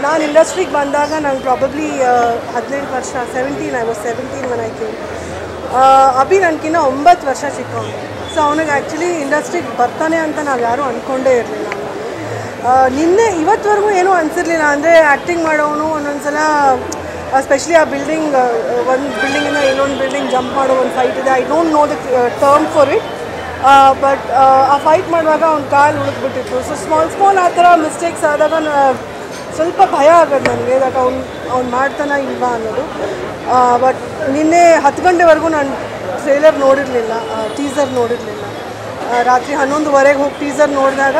ನಾನು ಇಂಡಸ್ಟ್ರಿಗೆ ಬಂದಾಗ ನಾನು ಪ್ರಾಬಬ್ಲಿ ಹದಿನೆಂಟು ವರ್ಷ seventeen I was seventeen one I came ಅಭಿ ನನಗಿನ್ನ ಒಂಬತ್ತು ವರ್ಷ ಚಿಕ್ಕವನು ಸೊ ಅವನಿಗೆ ಆ್ಯಕ್ಚುಲಿ ಇಂಡಸ್ಟ್ರಿಗೆ ಬರ್ತಾನೆ ಅಂತ ನಾವು ಯಾರೂ ಅಂದ್ಕೊಂಡೇ ಇರಲಿಲ್ಲ ನಿನ್ನೆ ಇವತ್ತವರೆಗೂ ಏನೂ ಅನಿಸಿರ್ಲಿಲ್ಲ ಅಂದರೆ ಆ್ಯಕ್ಟಿಂಗ್ ಮಾಡೋನು ಒಂದೊಂದ್ಸಲ ಸ್ಪೆಷಲಿ ಆ ಬಿಲ್ಡಿಂಗ್ ಒಂದು ಬಿಲ್ಡಿಂಗಿಂದ ಇನ್ನೊಂದು ಬಿಲ್ಡಿಂಗ್ ಜಂಪ್ ಮಾಡೋ ಒಂದು ಫೈಟ್ ಇದೆ I don't know the term for it but ಆ ಫೈಟ್ ಮಾಡುವಾಗ ಅವ್ನ ಕಾಲು ಉಳಿದ್ಬಿಟ್ಟಿತ್ತು ಸೊ ಸ್ಮಾಲ್ ಸ್ಮಾಲ್ ಆ ಥರ ಮಿಸ್ಟೇಕ್ಸ್ ಆದಾಗ ನಾ- ಸ್ವಲ್ಪ ಭಯ ಆಗೋದು ನನಗೆ ದಟ್ ಅವ್ನು ಅವ್ನು ಮಾಡ್ತಾನ ಇಲ್ವಾ ಅನ್ನೋದು ಬಟ್ ನಿನ್ನೆ ಹತ್ತು ಗಂಟೆವರೆಗೂ ನಾನು ಟ್ರೇಲರ್ ನೋಡಿರಲಿಲ್ಲ ಟೀಸರ್ ನೋಡಿರಲಿಲ್ಲ ರಾತ್ರಿ ಹನ್ನೊಂದುವರೆಗೆ ಹೋಗಿ ಟೀಸರ್ ನೋಡಿದಾಗ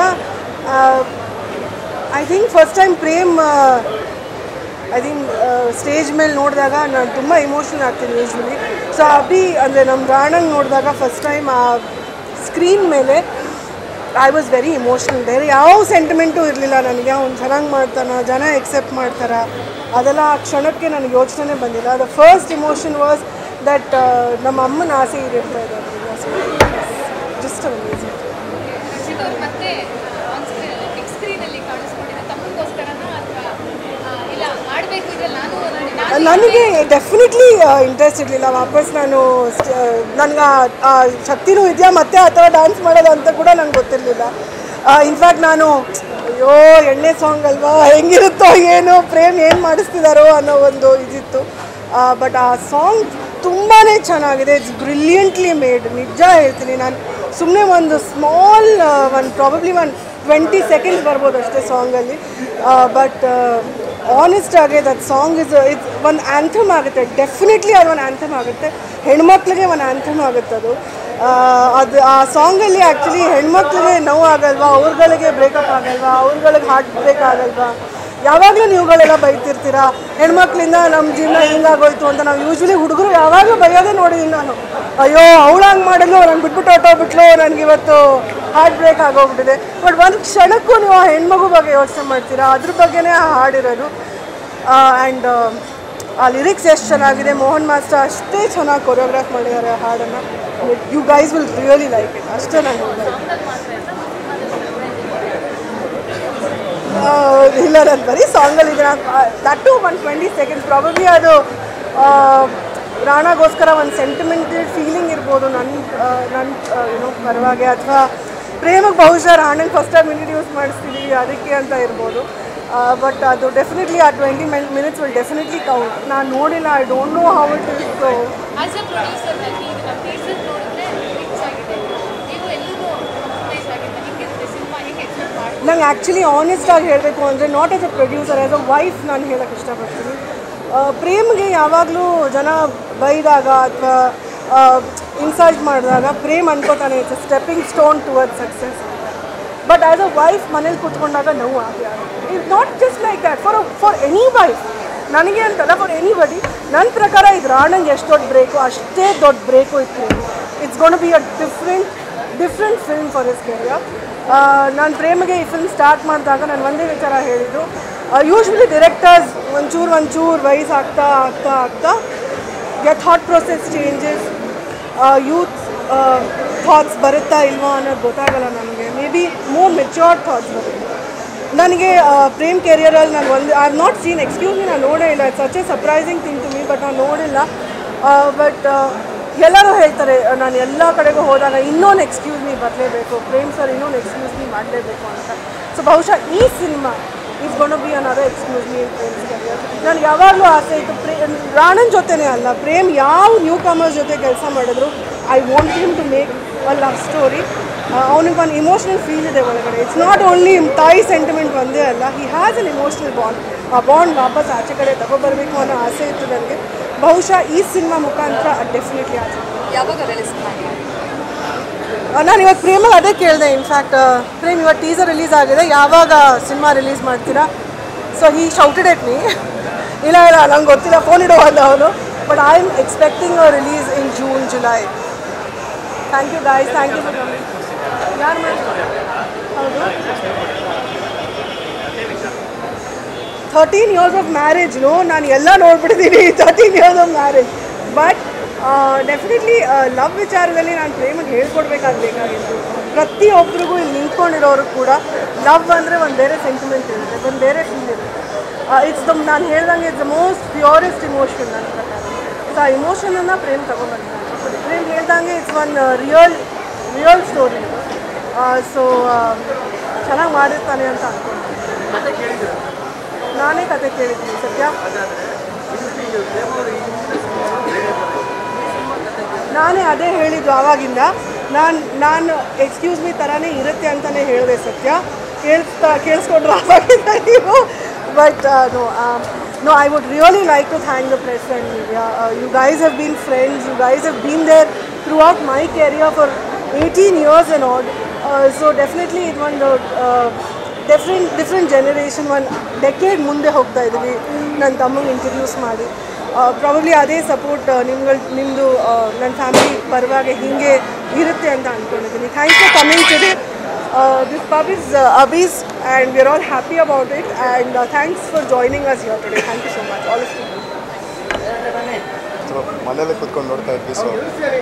I think first time Prem I think stage ಮೇಲೆ ನೋಡಿದಾಗ ನಾನು ತುಂಬ ಇಮೋಷ್ನಲ್ ಆಗ್ತೀನಿ ಯೂಶ್ವಲಿ ಸೊ ಅಭಿ ಅಂದರೆ ನಮ್ಮ ರಾಣಂಗ್ ನೋಡಿದಾಗ ಫಸ್ಟ್ ಟೈಮ್ ಆ ಸ್ಕ್ರೀನ್ ಮೇಲೆ ಐ ವಾಸ್ ವೆರಿ ಇಮೋಷ್ನಲ್ ಬೇರೆ ಯಾವ ಸೆಂಟಿಮೆಂಟು ಇರಲಿಲ್ಲ ನನಗೆ ಅವ್ನು ಚೆನ್ನಾಗಿ ಮಾಡ್ತಾನ ಜನ ಎಕ್ಸೆಪ್ಟ್ ಮಾಡ್ತಾರ ಅದೆಲ್ಲ ಆ ಕ್ಷಣಕ್ಕೆ ನನಗೆ ಯೋಚನೆ ಬಂದಿಲ್ಲ the first emotion was that ನಮ್ಮ ಅಮ್ಮನ ಆಸೆ ಈಡೇರ್ತಾ ಇದೆ ಜಸ್ಟ್ ಅಮೇಝಿಂಗ್ ರಕ್ಷಿತ್ ಅವ್ರು ಮತ್ತೆ ಆನ್ ಸ್ಕ್ರೀನ್ ಬಿಗ್ ಸ್ಕ್ರೀನಲ್ಲಿ ಕಾಣಿಸ್ಕೊಂಡಿದ್ದೆ ತಮ್ಮಗೋಸ್ಕರನ ಅಥವಾ ಇಲ್ಲ ಮಾಡಬೇಕು ಇದ್ರಲ್ಲಿ ನಾನು ನಾನು ನನಗೆ ಡೆಫಿನೆಟ್ಲಿ ಇಂಟ್ರೆಸ್ಟ್ ಇರಲಿಲ್ಲ ವಾಪಸ್ ನಾನು ನನಗೆ ಆ ಶಕ್ತಿನೂ ಇದೆಯಾ ಮತ್ತೆ ಆ ಥರ ಡ್ಯಾನ್ಸ್ ಮಾಡೋದು ಅಂತ ಕೂಡ ನಂಗೆ ಗೊತ್ತಿರಲಿಲ್ಲ ಇನ್ಫ್ಯಾಕ್ಟ್ ನಾನು ಅಯ್ಯೋ ಎಣ್ಣೆ ಸಾಂಗ್ ಅಲ್ವಾ ಹೆಂಗಿರುತ್ತೋ ಏನು ಪ್ರೇಮ್ ಏನು ಮಾಡಿಸ್ತಿದಾರೋ ಅನ್ನೋ ಒಂದು ಇದಿತ್ತು ಬಟ್ ಆ ಸಾಂಗ್ ತುಂಬಾ ಚೆನ್ನಾಗಿದೆ ಇಟ್ಸ್ ಬ್ರಿಲಿಯಂಟ್ಲಿ ಮೇಡ್ ನಿಜ ಹೇಳ್ತೀನಿ ನಾನು ಸುಮ್ಮನೆ ಒಂದು ಸ್ಮಾಲ್ ಒಂದು ಪ್ರಾಬಬ್ಲಿ ಒಂದು ಟ್ವೆಂಟಿ ಸೆಕೆಂಡ್ಸ್ ಬರ್ಬೋದು ಅಷ್ಟೇ ಸಾಂಗಲ್ಲಿ ಬಟ್ ಆನೆಸ್ಟ್ ಆಗಿ ದಟ್ ಸಾಂಗ್ ಇಸ್ ಇಟ್ಸ್ ಒಂದು ಆ್ಯಂಥಮ್ ಆಗುತ್ತೆ ಡೆಫಿನೆಟ್ಲಿ ಅದು ಒಂದು ಆ್ಯಂಥಮ್ ಆಗುತ್ತೆ ಹೆಣ್ಮಕ್ಳಿಗೆ ಒಂದು ಆ್ಯಂಥಮ್ ಆಗುತ್ತೆ ಅದು ಆ, ಅದು ಆ ಸಾಂಗಲ್ಲಿ ಆ್ಯಕ್ಚುಲಿ ಹೆಣ್ಮಕ್ಳಿಗೆ ನೋವು ಆಗಲ್ವಾ ಅವ್ರುಗಳಿಗೆ ಬ್ರೇಕಪ್ ಆಗಲ್ವಾ ಅವ್ರುಗಳಿಗೆ ಹಾರ್ಟ್ ಬ್ರೇಕ್ ಆಗಲ್ವಾ ಯಾವಾಗಲೂ ನೀವುಗಳೆಲ್ಲ ಬೈತಿರ್ತೀರಾ ಹೆಣ್ಮಕ್ಳಿಂದ ನಮ್ಮ ಜೀವನ ಹಿಂಗಾಗೋಯ್ತು ಅಂತ ನಾವು ಯೂಶ್ವಲಿ ಹುಡುಗರು ಯಾವಾಗಲೂ ಬೈಯೋದೇ ನೋಡಿದ್ದೀನಿ ನಾನು ಅಯ್ಯೋ ಅವಳು ಹಂಗೆ ಮಾಡಿದ್ಲು ನಾನು ಬಿಟ್ಬಿಟ್ಟು ಹೊಟ್ಟೋಗ್ಬಿಟ್ಲು ನನಗೆ ಇವತ್ತು ಹಾರ್ಟ್ ಬ್ರೇಕ್ ಆಗೋಗ್ಬಿಟ್ಟಿದೆ ಬಟ್ ಒಂದು ಕ್ಷಣಕ್ಕೂ ನೀವು ಆ ಹೆಣ್ಮಗು ಬಗ್ಗೆ ಯೋಚನೆ ಮಾಡ್ತೀರಾ ಅದ್ರ ಬಗ್ಗೆನೇ ಆ ಹಾಡಿರೋದು ಆ್ಯಂಡ್ ಆ ಲಿರಿಕ್ಸ್ ಎಷ್ಟು ಚೆನ್ನಾಗಿದೆ ಮೋಹನ್ ಮಾಸ್ಟರ್ ಅಷ್ಟೇ ಚೆನ್ನಾಗಿ ಕೊರಿಯೋಗ್ರಾಫ್ ಮಾಡಿದ್ದಾರೆ ಆ ಹಾಡನ್ನು you guys will really like it ಅಷ್ಟೇ ನಾನು ಹೇಳ್ಬೋದು ಆ, ಇಲ್ಲ ನಾನು ಬರೀ ಸಾಂಗಲ್ಲಿ ಇದೆ that to one twenty seconds probably ಅದು ಆ, ರಾಣಾಗೋಸ್ಕರ ಒಂದು ಸೆಂಟಿಮೆಂಟಲ್ ಫೀಲಿಂಗ್ ಇರ್ಬೋದು ನನ್ನ ನನ್ನ ಏನೋ ಪರವಾಗಿ ಅಥವಾ ಪ್ರೇಮಕ್ಕೆ ಬಹುಶಃ ರಾಣಂಗೆ ಫಸ್ಟ್ ಟೈಮ್ ಇಂಟ್ರಡ್ಯೂಸ್ ಮಾಡಿಸ್ತೀವಿ ಅದಕ್ಕೆ ಅಂತ ಇರ್ಬೋದು ಬಟ್ ಅದು ಡೆಫಿನೆಟ್ಲಿ ಆ twenty minutes will definitely count ನಾನು ನೋಡಿಲ್ಲ I don't know how it is so as a producer ನನಗೆ ಇದನ್ನ ಟೀಸರ್ ನೋಡಿದ್ರೆ ರಿಚ್ ಆಗಿದೆ ನೀವು ಎಲ್ಲರೂ ಅಮೇಜ್ ಆಗಿದೆ ಹೆಂಗಿರುತ್ತೆ ಸಿನಿಮಾ ಹೆಂಗೆ ಎಕ್ಸ್ಪೆಕ್ಟ್ ಮಾಡಿ ನಂಗೆ ಆ್ಯಕ್ಚುಲಿ ಆನೆಸ್ಟ್ ಆಗಿ ಹೇಳಬೇಕು ಅಂದರೆ not as a producer as a wife ನಾನು ಹೇಳೋಕ್ಕೆ ಇಷ್ಟಪಡ್ತೀನಿ ಆ, ಪ್ರೇಮ್ಗೆ ಯಾವಾಗಲೂ ಜನ ಬೈದಾಗ ಅಥವಾ ಇನ್ಸಲ್ಟ್ ಮಾಡಿದಾಗ ಪ್ರೇಮ್ ಅನ್ಕೋತಾನೆ it's stepping stone toward success but as a wife ಮನೇಲಿ ಕೂತ್ಕೊಂಡಾಗ ನೋವು ಆಗಿ it's not just like that for for any wife ನನಗೆ ಅಂತಲ್ಲ ಫಾರ್ ಎನಿಬಡಿ ನನ್ನ ಪ್ರಕಾರ ಇದು ರಾಣಂಗೆ ಎಷ್ಟು ದೊಡ್ಡ ಬ್ರೇಕು ಅಷ್ಟೇ ದೊಡ್ಡ ಬ್ರೇಕು ಇತ್ತು it's gonna be a different different film for his career ನಾನು ಪ್ರೇಮಿಗೆ ಈ ಫಿಲ್ಮ್ ಸ್ಟಾರ್ಟ್ ಮಾಡಿದಾಗ ನಾನು ಒಂದೇ ವಿಚಾರ ಹೇಳಿದ್ದು ಯೂಶ್ವಲಿ ಡಿರೆಕ್ಟರ್ಸ್ ಒಂಚೂರು ಒಂಚೂರು ವಯಸ್ಸು ಆಗ್ತಾ ಆಗ್ತಾ ಆಗ್ತಾ their thought process changes youth thoughts ಬರುತ್ತಾ ಇಲ್ವಾ ಅನ್ನೋದು ಗೊತ್ತಾಗಲ್ಲ ನನಗೆ maybe more matured thoughts ಬರುತ್ತೆ ನನಗೆ ಪ್ರೇಮ್ ಕೆರಿಯರಲ್ಲಿ ನಾನು ಒಂದು I have not seen excuse me ನಾನು ನೋಡೇ ಇಲ್ಲ it's such a surprising thing to me but ನಾನು ನೋಡಿಲ್ಲ ಬಟ್ ಎಲ್ಲರೂ ಹೇಳ್ತಾರೆ ಆ, ನಾನು ಎಲ್ಲ ಕಡೆಗೂ ಹೋದಾಗ ಇನ್ನೊಂದು ಎಕ್ಸ್ಕ್ಯೂಸ್ ಮೀ ಬರಲೇಬೇಕು ಪ್ರೇಮ್ ಸರ್ ಇನ್ನೊಂದು ಎಕ್ಸ್ಕ್ಯೂಸ್ ಮೀ ಮಾಡಲೇಬೇಕು ಅಂತ ಸೊ ಬಹುಶಃ ಈ cinema is gonna be another excuse me Prem's career ನನಗೆ ಯಾವಾಗಲೂ ಆಸೆ ಇತ್ತು ಪ್ರೇ ರಾಣನ್ ಜೊತೆನೇ ಅಲ್ಲ ಪ್ರೇಮ್ ಯಾವ ನ್ಯೂ ಕಮರ್ಸ್ ಜೊತೆ ಕೆಲಸ ಮಾಡಿದ್ರು I want him to make a love story ಅವನಿಗೆ ಒಂದು ಇಮೋಷ್ನಲ್ ಫೀಲ್ ಇದೆ ಒಳಗಡೆ ಇಟ್ಸ್ ನಾಟ್ ಓನ್ಲಿ ತಾಯಿ ಸೆಂಟಿಮೆಂಟ್ ಒಂದೇ ಅಲ್ಲ he has an emotional bond ಆ ಬಾಂಡ್ ವಾಪಸ್ ಆಚೆ ಕಡೆ ತಗೊಬರ್ಬೇಕು ಅನ್ನೋ ಆಸೆ ಇತ್ತು ನನಗೆ ಬಹುಶಃ ಈ ಸಿನಿಮಾ ಮುಖಾಂತರ ಡೆಫಿನೆಟ್ಲಿ ಆಚೆ ಯಾವಾಗ ರಿಲೀಸ್ ಮಾಡಿ ನಾನು ಇವತ್ತು ಪ್ರೇಮಲ್ಲಿ ಅದೇ ಕೇಳಿದೆ ಇನ್ಫ್ಯಾಕ್ಟ್ ಪ್ರೇಮ್ ಇವತ್ತು ಟೀಸರ್ ರಿಲೀಸ್ ಆಗಿದೆ ಯಾವಾಗ ಸಿನಿಮಾ ರಿಲೀಸ್ ಮಾಡ್ತೀರಾ so he shouted at me ಇಲ್ಲ ಇಲ್ಲ ನಂಗೆ ಗೊತ್ತಿಲ್ಲ ಫೋನ್ ಇಡೋ ಅಂದ ಅವನು but I am expecting a release in June July thank you guys thank you for coming ಯಾರು ಮಾಡಿ ಹೌದು thirteen years of marriage no ನಾನು ಎಲ್ಲ ನೋಡ್ಬಿಟ್ಟಿದ್ದೀನಿ thirteen years of marriage but definitely love ವಿಚಾರದಲ್ಲಿ ನಾನು ಪ್ರೇಮಿಗೆ ಹೇಳ್ಕೊಡ್ಬೇಕಾಗಬೇಕಾಗಿತ್ತು ಪ್ರತಿಯೊಬ್ಬರಿಗೂ ಇಲ್ಲಿ ನಿಂತ್ಕೊಂಡಿರೋರು ಕೂಡ ಲವ್ ಅಂದರೆ ಒಂದು ಬೇರೆ ಸೆಂಟಿಮೆಂಟ್ ಇರುತ್ತೆ ಒಂದು ಬೇರೆ ಫೀಲ್ ಇರುತ್ತೆ ಇಟ್ಸ್ ದ ನಾನು ಹೇಳ್ದಂಗೆ it's the most purest emotion ನನ್ನ ಪ್ರಕಾರ ಸೊ ಆ ಇಮೋಷನನ್ನು ಪ್ರೇಮ್ ತಗೊಂಡ್ಬಂದಿದ್ದಾರೆ ಪ್ರೇಮ್ ಹೇಳ್ದಂಗೆ it's one real real story so ಚೆನ್ನಾಗಿ ಮಾಡಿರ್ತಾನೆ ಅಂತ ಅನ್ಕೊಂಡು ನಾನೇ ಕತೆ ಕೇಳಿದ್ದೀನಿ ಸತ್ಯ ನಾನೇ ಅದೇ ಹೇಳಿದ್ದು ಆವಾಗಿಂದ ನಾನು ನಾನು ಎಕ್ಸ್ಕ್ಯೂಸ್ ಮೀ ಥರನೇ ಇರುತ್ತೆ ಅಂತಲೇ ಹೇಳಿದೆ ಸತ್ಯ ಕೇಳಿಸ್ತಾ ಕೇಳಿಸ್ಕೊಂಡ್ರೆ ಆವಾಗಿಂದ ನೀವು but no no I would really like to thank the press and media you guys have been friends you guys have been there throughout my career for eighteen years and all so definitely ಇದು ಒಂದು different different generation ಒಂದು decade ಮುಂದೆ ಹೋಗ್ತಾ ಇದ್ದೀವಿ ನನ್ನ ತಮ್ಮಂಗೆ introduce ಮಾಡಿ probably ಅದೇ ಸಪೋರ್ಟ್ ನಿಮ್ಗಳು ನಿಮ್ಮದು ನನ್ನ ಫ್ಯಾಮಿಲಿ ಪರವಾಗಿ ಹೀಗೆ ಇರುತ್ತೆ ಅಂತ ಅಂದ್ಕೊಂಡಿದ್ದೀನಿ thanks for coming today this pub is ಅಬೀಸ್ and we are all happy about it and thanks for joining us your today thank you so much all of so ಮನೇಲೆ ಕೂತ್ಕೊಂಡು ನೋಡ್ತಾ ಇದ್ವಿ ಸೊ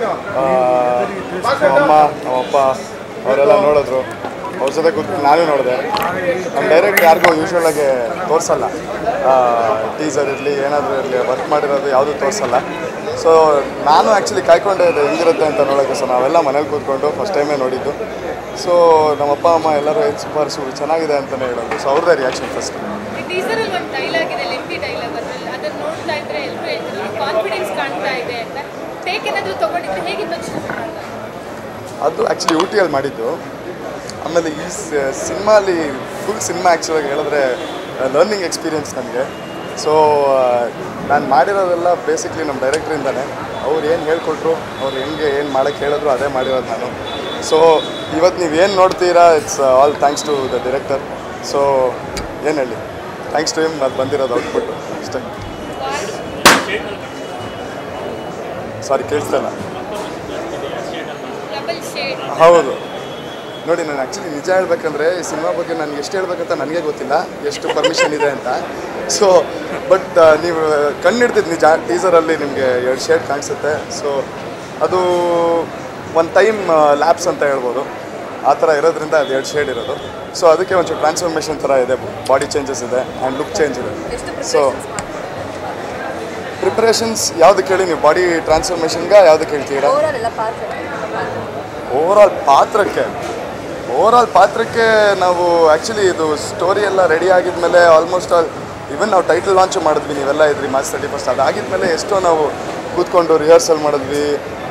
ಅಮ್ಮ ನಮ್ಮಪ್ಪ ಅವರೆಲ್ಲ ನೋಡಿದ್ರು ಅವ್ರ ಜೊತೆ ಕೂತ್ಕೊಂಡು ನಾನು ನೋಡಿದೆ ನಮ್ಮ ಡೈರೆಕ್ಟ್ ಯಾರಿಗೂ ಯೂಶ್ವಲ್ ಆಗಿ ತೋರಿಸಲ್ಲ ಟೀಸರ್ ಇರಲಿ ಏನಾದರೂ ಇರಲಿ ವರ್ಕ್ ಮಾಡಿರೋದು ಯಾವುದೂ ತೋರಿಸಲ್ಲ ಸೊ ನಾನು ಆ್ಯಕ್ಚುಲಿ ಕಾಯ್ಕೊಂಡೆ ಇದೆ ಹೆಂಗಿರುತ್ತೆ ಅಂತ ನೋಡೋಕ್ಕೆ ಸೊ ನಾವೆಲ್ಲ ಮನೇಲಿ ಕೂತ್ಕೊಂಡು ಫಸ್ಟ್ ಟೈಮೇ ನೋಡಿದ್ದು ಸೊ ನಮ್ಮ ಅಪ್ಪ ಅಮ್ಮ ಎಲ್ಲರೂ ಏನು ಸೂಪರ್ ಸು ಚೆನ್ನಾಗಿದೆ ಅಂತಲೇ ಹೇಳೋದು ಸೊ ಅವ್ರದ್ದೇ ರಿಯಾಕ್ಷನ್ ಫಸ್ಟ್ ಈ ಟೀಸರಲ್ಲಿ ಒಂದು ಡೈಲಾಗ್ ಇದೆ ಲೆಂತಿ ಡೈಲಾಗ್ ಅದ್ರಲ್ಲಿ ಅದನ್ನ ನೋಡ್ತಾ ಇದ್ರೆ ಎಲ್ಲರೂ ಹೇಳ್ತಾರೆ ಕಾನ್ಫಿಡೆನ್ಸ್ ಕಾಣ್ತಾ ಇದೆ ಅಂತ ಟೇಕ್ ಏನಾದರೂ ತೊಗೊಂಡಿದ್ರೆ ಹೇಗಿತ್ತು ಅನ್ಸುತ್ತೆ ಅದು ಆ್ಯಕ್ಚುಲಿ ಊಟಿಯಲ್ಲಿ ಮಾಡಿದ್ದು ಆಮೇಲೆ ಈ ಸಿನಿಮಾಲಿ ಫುಲ್ ಸಿನಿಮಾ ಆ್ಯಕ್ಚುಲಾಗಿ ಹೇಳಿದ್ರೆ ಲರ್ನಿಂಗ್ ಎಕ್ಸ್ಪೀರಿಯನ್ಸ್ ನನಗೆ ಸೊ ನಾನು ಮಾಡಿರೋದೆಲ್ಲ ಬೇಸಿಕ್ಲಿ ನಮ್ಮ ಡೈರೆಕ್ಟ್ರಿಂದನೇ ಅವ್ರು ಏನು ಹೇಳ್ಕೊಟ್ರು ಅವ್ರು ಹೆಂಗೆ ಏನು ಮಾಡೋಕ್ಕೆ ಹೇಳಿದ್ರು ಅದೇ ಮಾಡಿರೋದು ನಾನು ಸೊ ಇವತ್ತು ನೀವು ಏನು ನೋಡ್ತೀರಾ it's all thanks to the director so ಏನು ಹೇಳಿ ಥ್ಯಾಂಕ್ಸ್ ಟು ಹಿಮ್ ಅದು ಬಂದಿರೋದು ಔಟ್ಪುಟ್ಟು ಅಷ್ಟೇ ಸಾರಿ ಕೇಳಿಸ್ತಾ ಇಲ್ಲ ಡಬಲ್ ಶೇಡ್ ಹೌದು ನೋಡಿ ನಾನು ಆ್ಯಕ್ಚುಲಿ ನಿಜ ಹೇಳ್ಬೇಕಂದ್ರೆ ಈ ಸಿನಿಮಾ ಬಗ್ಗೆ ನನಗೆ ಎಷ್ಟು ಹೇಳ್ಬೇಕಂತ ನನಗೆ ಗೊತ್ತಿಲ್ಲ ಎಷ್ಟು ಪರ್ಮಿಷನ್ ಇದೆ ಅಂತ ಸೊ ಬಟ್ ನೀವು ಕಣ್ಣಿಡ್ತಿದ್ದು ನಿಜ ಟೀಸರಲ್ಲಿ ನಿಮಗೆ ಎರಡು ಶೇಡ್ ಕಾಣಿಸುತ್ತೆ ಸೊ ಅದು ಒಂದು ಟೈಮ್ ಲ್ಯಾಬ್ಸ್ ಅಂತ ಹೇಳ್ಬೋದು ಆ ಥರ ಇರೋದ್ರಿಂದ ಅದು ಎರಡು ಶೇಡ್ ಇರೋದು ಸೊ ಅದಕ್ಕೆ ಒಂಚೂರು ಟ್ರಾನ್ಸ್ಫಾರ್ಮೇಷನ್ ಥರ ಇದೆ ಬಾಡಿ ಚೇಂಜಸ್ ಇದೆ ಆ್ಯಂಡ್ ಲುಕ್ ಚೇಂಜ್ ಇದೆ ಸೊ ಪ್ರಿಪ್ರೇಷನ್ಸ್ ಯಾವುದಕ್ಕೆ ಹೇಳಿ ನೀವು ಬಾಡಿ ಟ್ರಾನ್ಸ್ಫಾರ್ಮೇಷನ್ಗೆ ಯಾವುದಕ್ಕೆ ಹೇಳ್ತೀರಾ ಓವರಾಲ್ ಪಾತ್ರಕ್ಕೆ ಓವರಾಲ್ ಪಾತ್ರಕ್ಕೆ ನಾವು ಆ್ಯಕ್ಚುಲಿ ಇದು ಸ್ಟೋರಿ ಎಲ್ಲ ರೆಡಿ ಆಗಿದ್ಮೇಲೆ ಆಲ್ಮೋಸ್ಟ್ ಆಲ್ ಇವನ್ ನಾವು ಟೈಟಲ್ ಲಾಂಚ್ ಮಾಡಿದ್ವಿ ನೀವೆಲ್ಲ ಇದ್ರಿ ಮಾರ್ಚ್ ತರ್ಟಿ ಫಸ್ಟ್ ಅದಾಗಿದ್ಮೇಲೆ ಎಷ್ಟೋ ನಾವು ಕೂತ್ಕೊಂಡು ರಿಹರ್ಸಲ್ ಮಾಡಿದ್ವಿ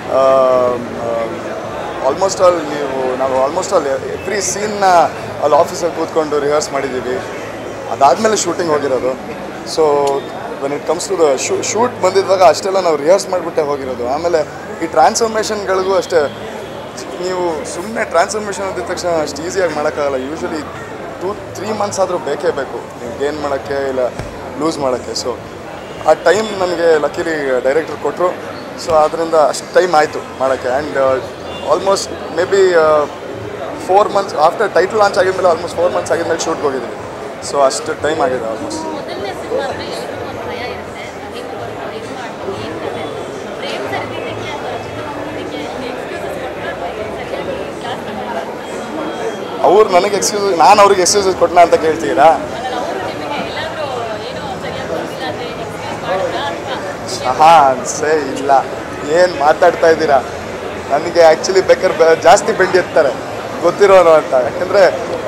ಆಲ್ಮೋಸ್ಟ್ ಆಲ್ ನೀವು ನಾವು ಆಲ್ಮೋಸ್ಟ್ ಆಲ್ ಎವ್ರಿ ಸೀನ್ನ ಅಲ್ಲಿ ಆಫೀಸಲ್ಲಿ ಕೂತ್ಕೊಂಡು ರಿಹರ್ಸ್ ಮಾಡಿದ್ದೀವಿ ಅದಾದಮೇಲೆ ಶೂಟಿಂಗ್ ಹೋಗಿರೋದು so when it comes to the shoo shoot ಬಂದಿದ್ದಾಗ ಅಷ್ಟೆಲ್ಲ ನಾವು ರಿಹರ್ಸ್ ಮಾಡಿಬಿಟ್ಟೆ ಹೋಗಿರೋದು ಆಮೇಲೆ ಈ ಟ್ರಾನ್ಸ್ಫಾರ್ಮೇಷನ್ಗಳಿಗೂ ಅಷ್ಟೇ ನೀವು ಸುಮ್ಮನೆ ಟ್ರಾನ್ಸ್ಫಾರ್ಮೇಷನ್ ಅಂದಿದ ತಕ್ಷಣ ಅಷ್ಟು ಈಸಿಯಾಗಿ ಮಾಡೋಕ್ಕಾಗಲ್ಲ ಯೂಶ್ವಲಿ ಟೂ ತ್ರೀ ಮಂತ್ಸ್ ಆದರೂ ಬೇಕೇ ಬೇಕು ನೀವು ಗೇನ್ ಮಾಡೋಕ್ಕೆ ಇಲ್ಲ ಲೂಸ್ ಮಾಡೋಕ್ಕೆ ಸೊ ಆ ಟೈಮ್ ನನಗೆ ಲಕ್ಕಿಲಿ ಡೈರೆಕ್ಟರ್ ಕೊಟ್ಟರು ಸೊ ಅದರಿಂದ ಅಷ್ಟು ಟೈಮ್ ಆಯಿತು ಮಾಡೋಕ್ಕೆ and almost maybe four months after title launch ಆಗಿದ್ಮೇಲೆ ಆಲ್ಮೋಸ್ಟ್ ಫೋರ್ ಮಂತ್ಸ್ ಆಗಿದ್ಮೇಲೆ ಶೂಟ್ಗೆ ಹೋಗಿದ್ವಿ ಸೊ ಅಷ್ಟು ಟೈಮ್ ಆಗಿದೆ ಆಲ್ಮೋಸ್ಟ್ ಮೊದಲನೇ ಸಿನಿಮಾ ಅಂದರೆ ಎಲ್ರಿಗೂ ಒಂದು ಭಯ ಇರುತ್ತೆ ಹೆಂಗೆ ಬರ್ಬೋದು ಇದು ಮಾಡ್ಬೋದು ಏನು ಕತೆ ಪ್ರೇಮ್ ಸರಿದಿದ್ದಕ್ಕೆ ಅಥವಾ ಚಿತ್ರಮಂದಿರಕ್ಕೆ ಎಕ್ಸ್ಕ್ಯೂಸಸ್ ಕೊಟ್ಟರೆ ಸರಿಯಾಗಿ ಕ್ಲಾಸ್ ತಗೊಳ್ಳೋದು ಅವ್ರು ನನಗೆ ಎಕ್ಸ್ಕ್ಯೂಸ್ ನಾನು ಅವ್ರಿಗೆ ಎಕ್ಸ್ಕ್ಯೂಸಸ್ ಕೊಟ್ಟನ ಅಂತ ಕೇಳ್ತೀರಾ ಆಮೇಲೆ ಅವರು ನಿಮಗೆ ಎಲ್ಲಾದರೂ ಏನೋ ಸರಿಯಾಗಿ ಗೊತ್ತಿಲ್ಲ ಅಂದರೆ ಎಕ್ಸ್ಕ್ಯೂಸ್ ಮಾಡಿದ್ರಾ ಅಥವಾ ಹಾಂ ಅನ್ಸೇ ಇಲ್ಲ ಏನು ಮಾತಾಡ್ತಾ ಇದ್ದೀರಾ ನನಗೆ ಆ್ಯಕ್ಚುಲಿ ಬೇಕಾದ್ರೆ ಬ- ಜಾಸ್ತಿ ಬೆಂಡಿ ಎತ್ತಾರೆ ಗೊತ್ತಿರೋನು ಅಂತ ಯಾಕಂದರೆ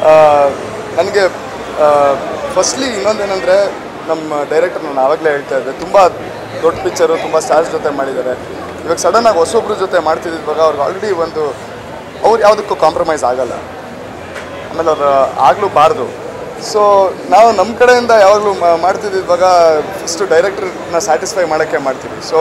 ನನಗೆ ಫಸ್ಟ್ಲಿ ಇನ್ನೊಂದೇನೆಂದರೆ ನಮ್ಮ ಡೈರೆಕ್ಟರ್ ನಾನು ಆವಾಗಲೇ ಹೇಳ್ತಾ ಇದ್ದೆ ತುಂಬ ದೊಡ್ಡ ಪಿಕ್ಚರು ತುಂಬ ಸ್ಟಾರ್ಸ್ ಜೊತೆ ಮಾಡಿದ್ದಾರೆ ಇವಾಗ ಸಡನ್ನಾಗಿ ಹೊಸೊಬ್ರ ಜೊತೆ ಮಾಡ್ತಿದ್ದಿದ್ವಾಗ ಅವ್ರಿಗೆ ಆಲ್ರೆಡಿ ಒಂದು ಅವ್ರು ಯಾವುದಕ್ಕೂ ಕಾಂಪ್ರಮೈಸ್ ಆಗಲ್ಲ ಆಮೇಲೆ ಅವ್ರು ಆಗಲೂ ಬಾರ್ದು ಸೊ ನಾವು ನಮ್ಮ ಕಡೆಯಿಂದ ಯಾವಾಗಲೂ ಮಾಡ್ತಿದ್ದಿದ್ವಾಗ ಫಸ್ಟು ಡೈರೆಕ್ಟ್ರನ್ನ ಸ್ಯಾಟಿಸ್ಫೈ ಮಾಡೋಕ್ಕೆ ಮಾಡ್ತೀವಿ ಸೊ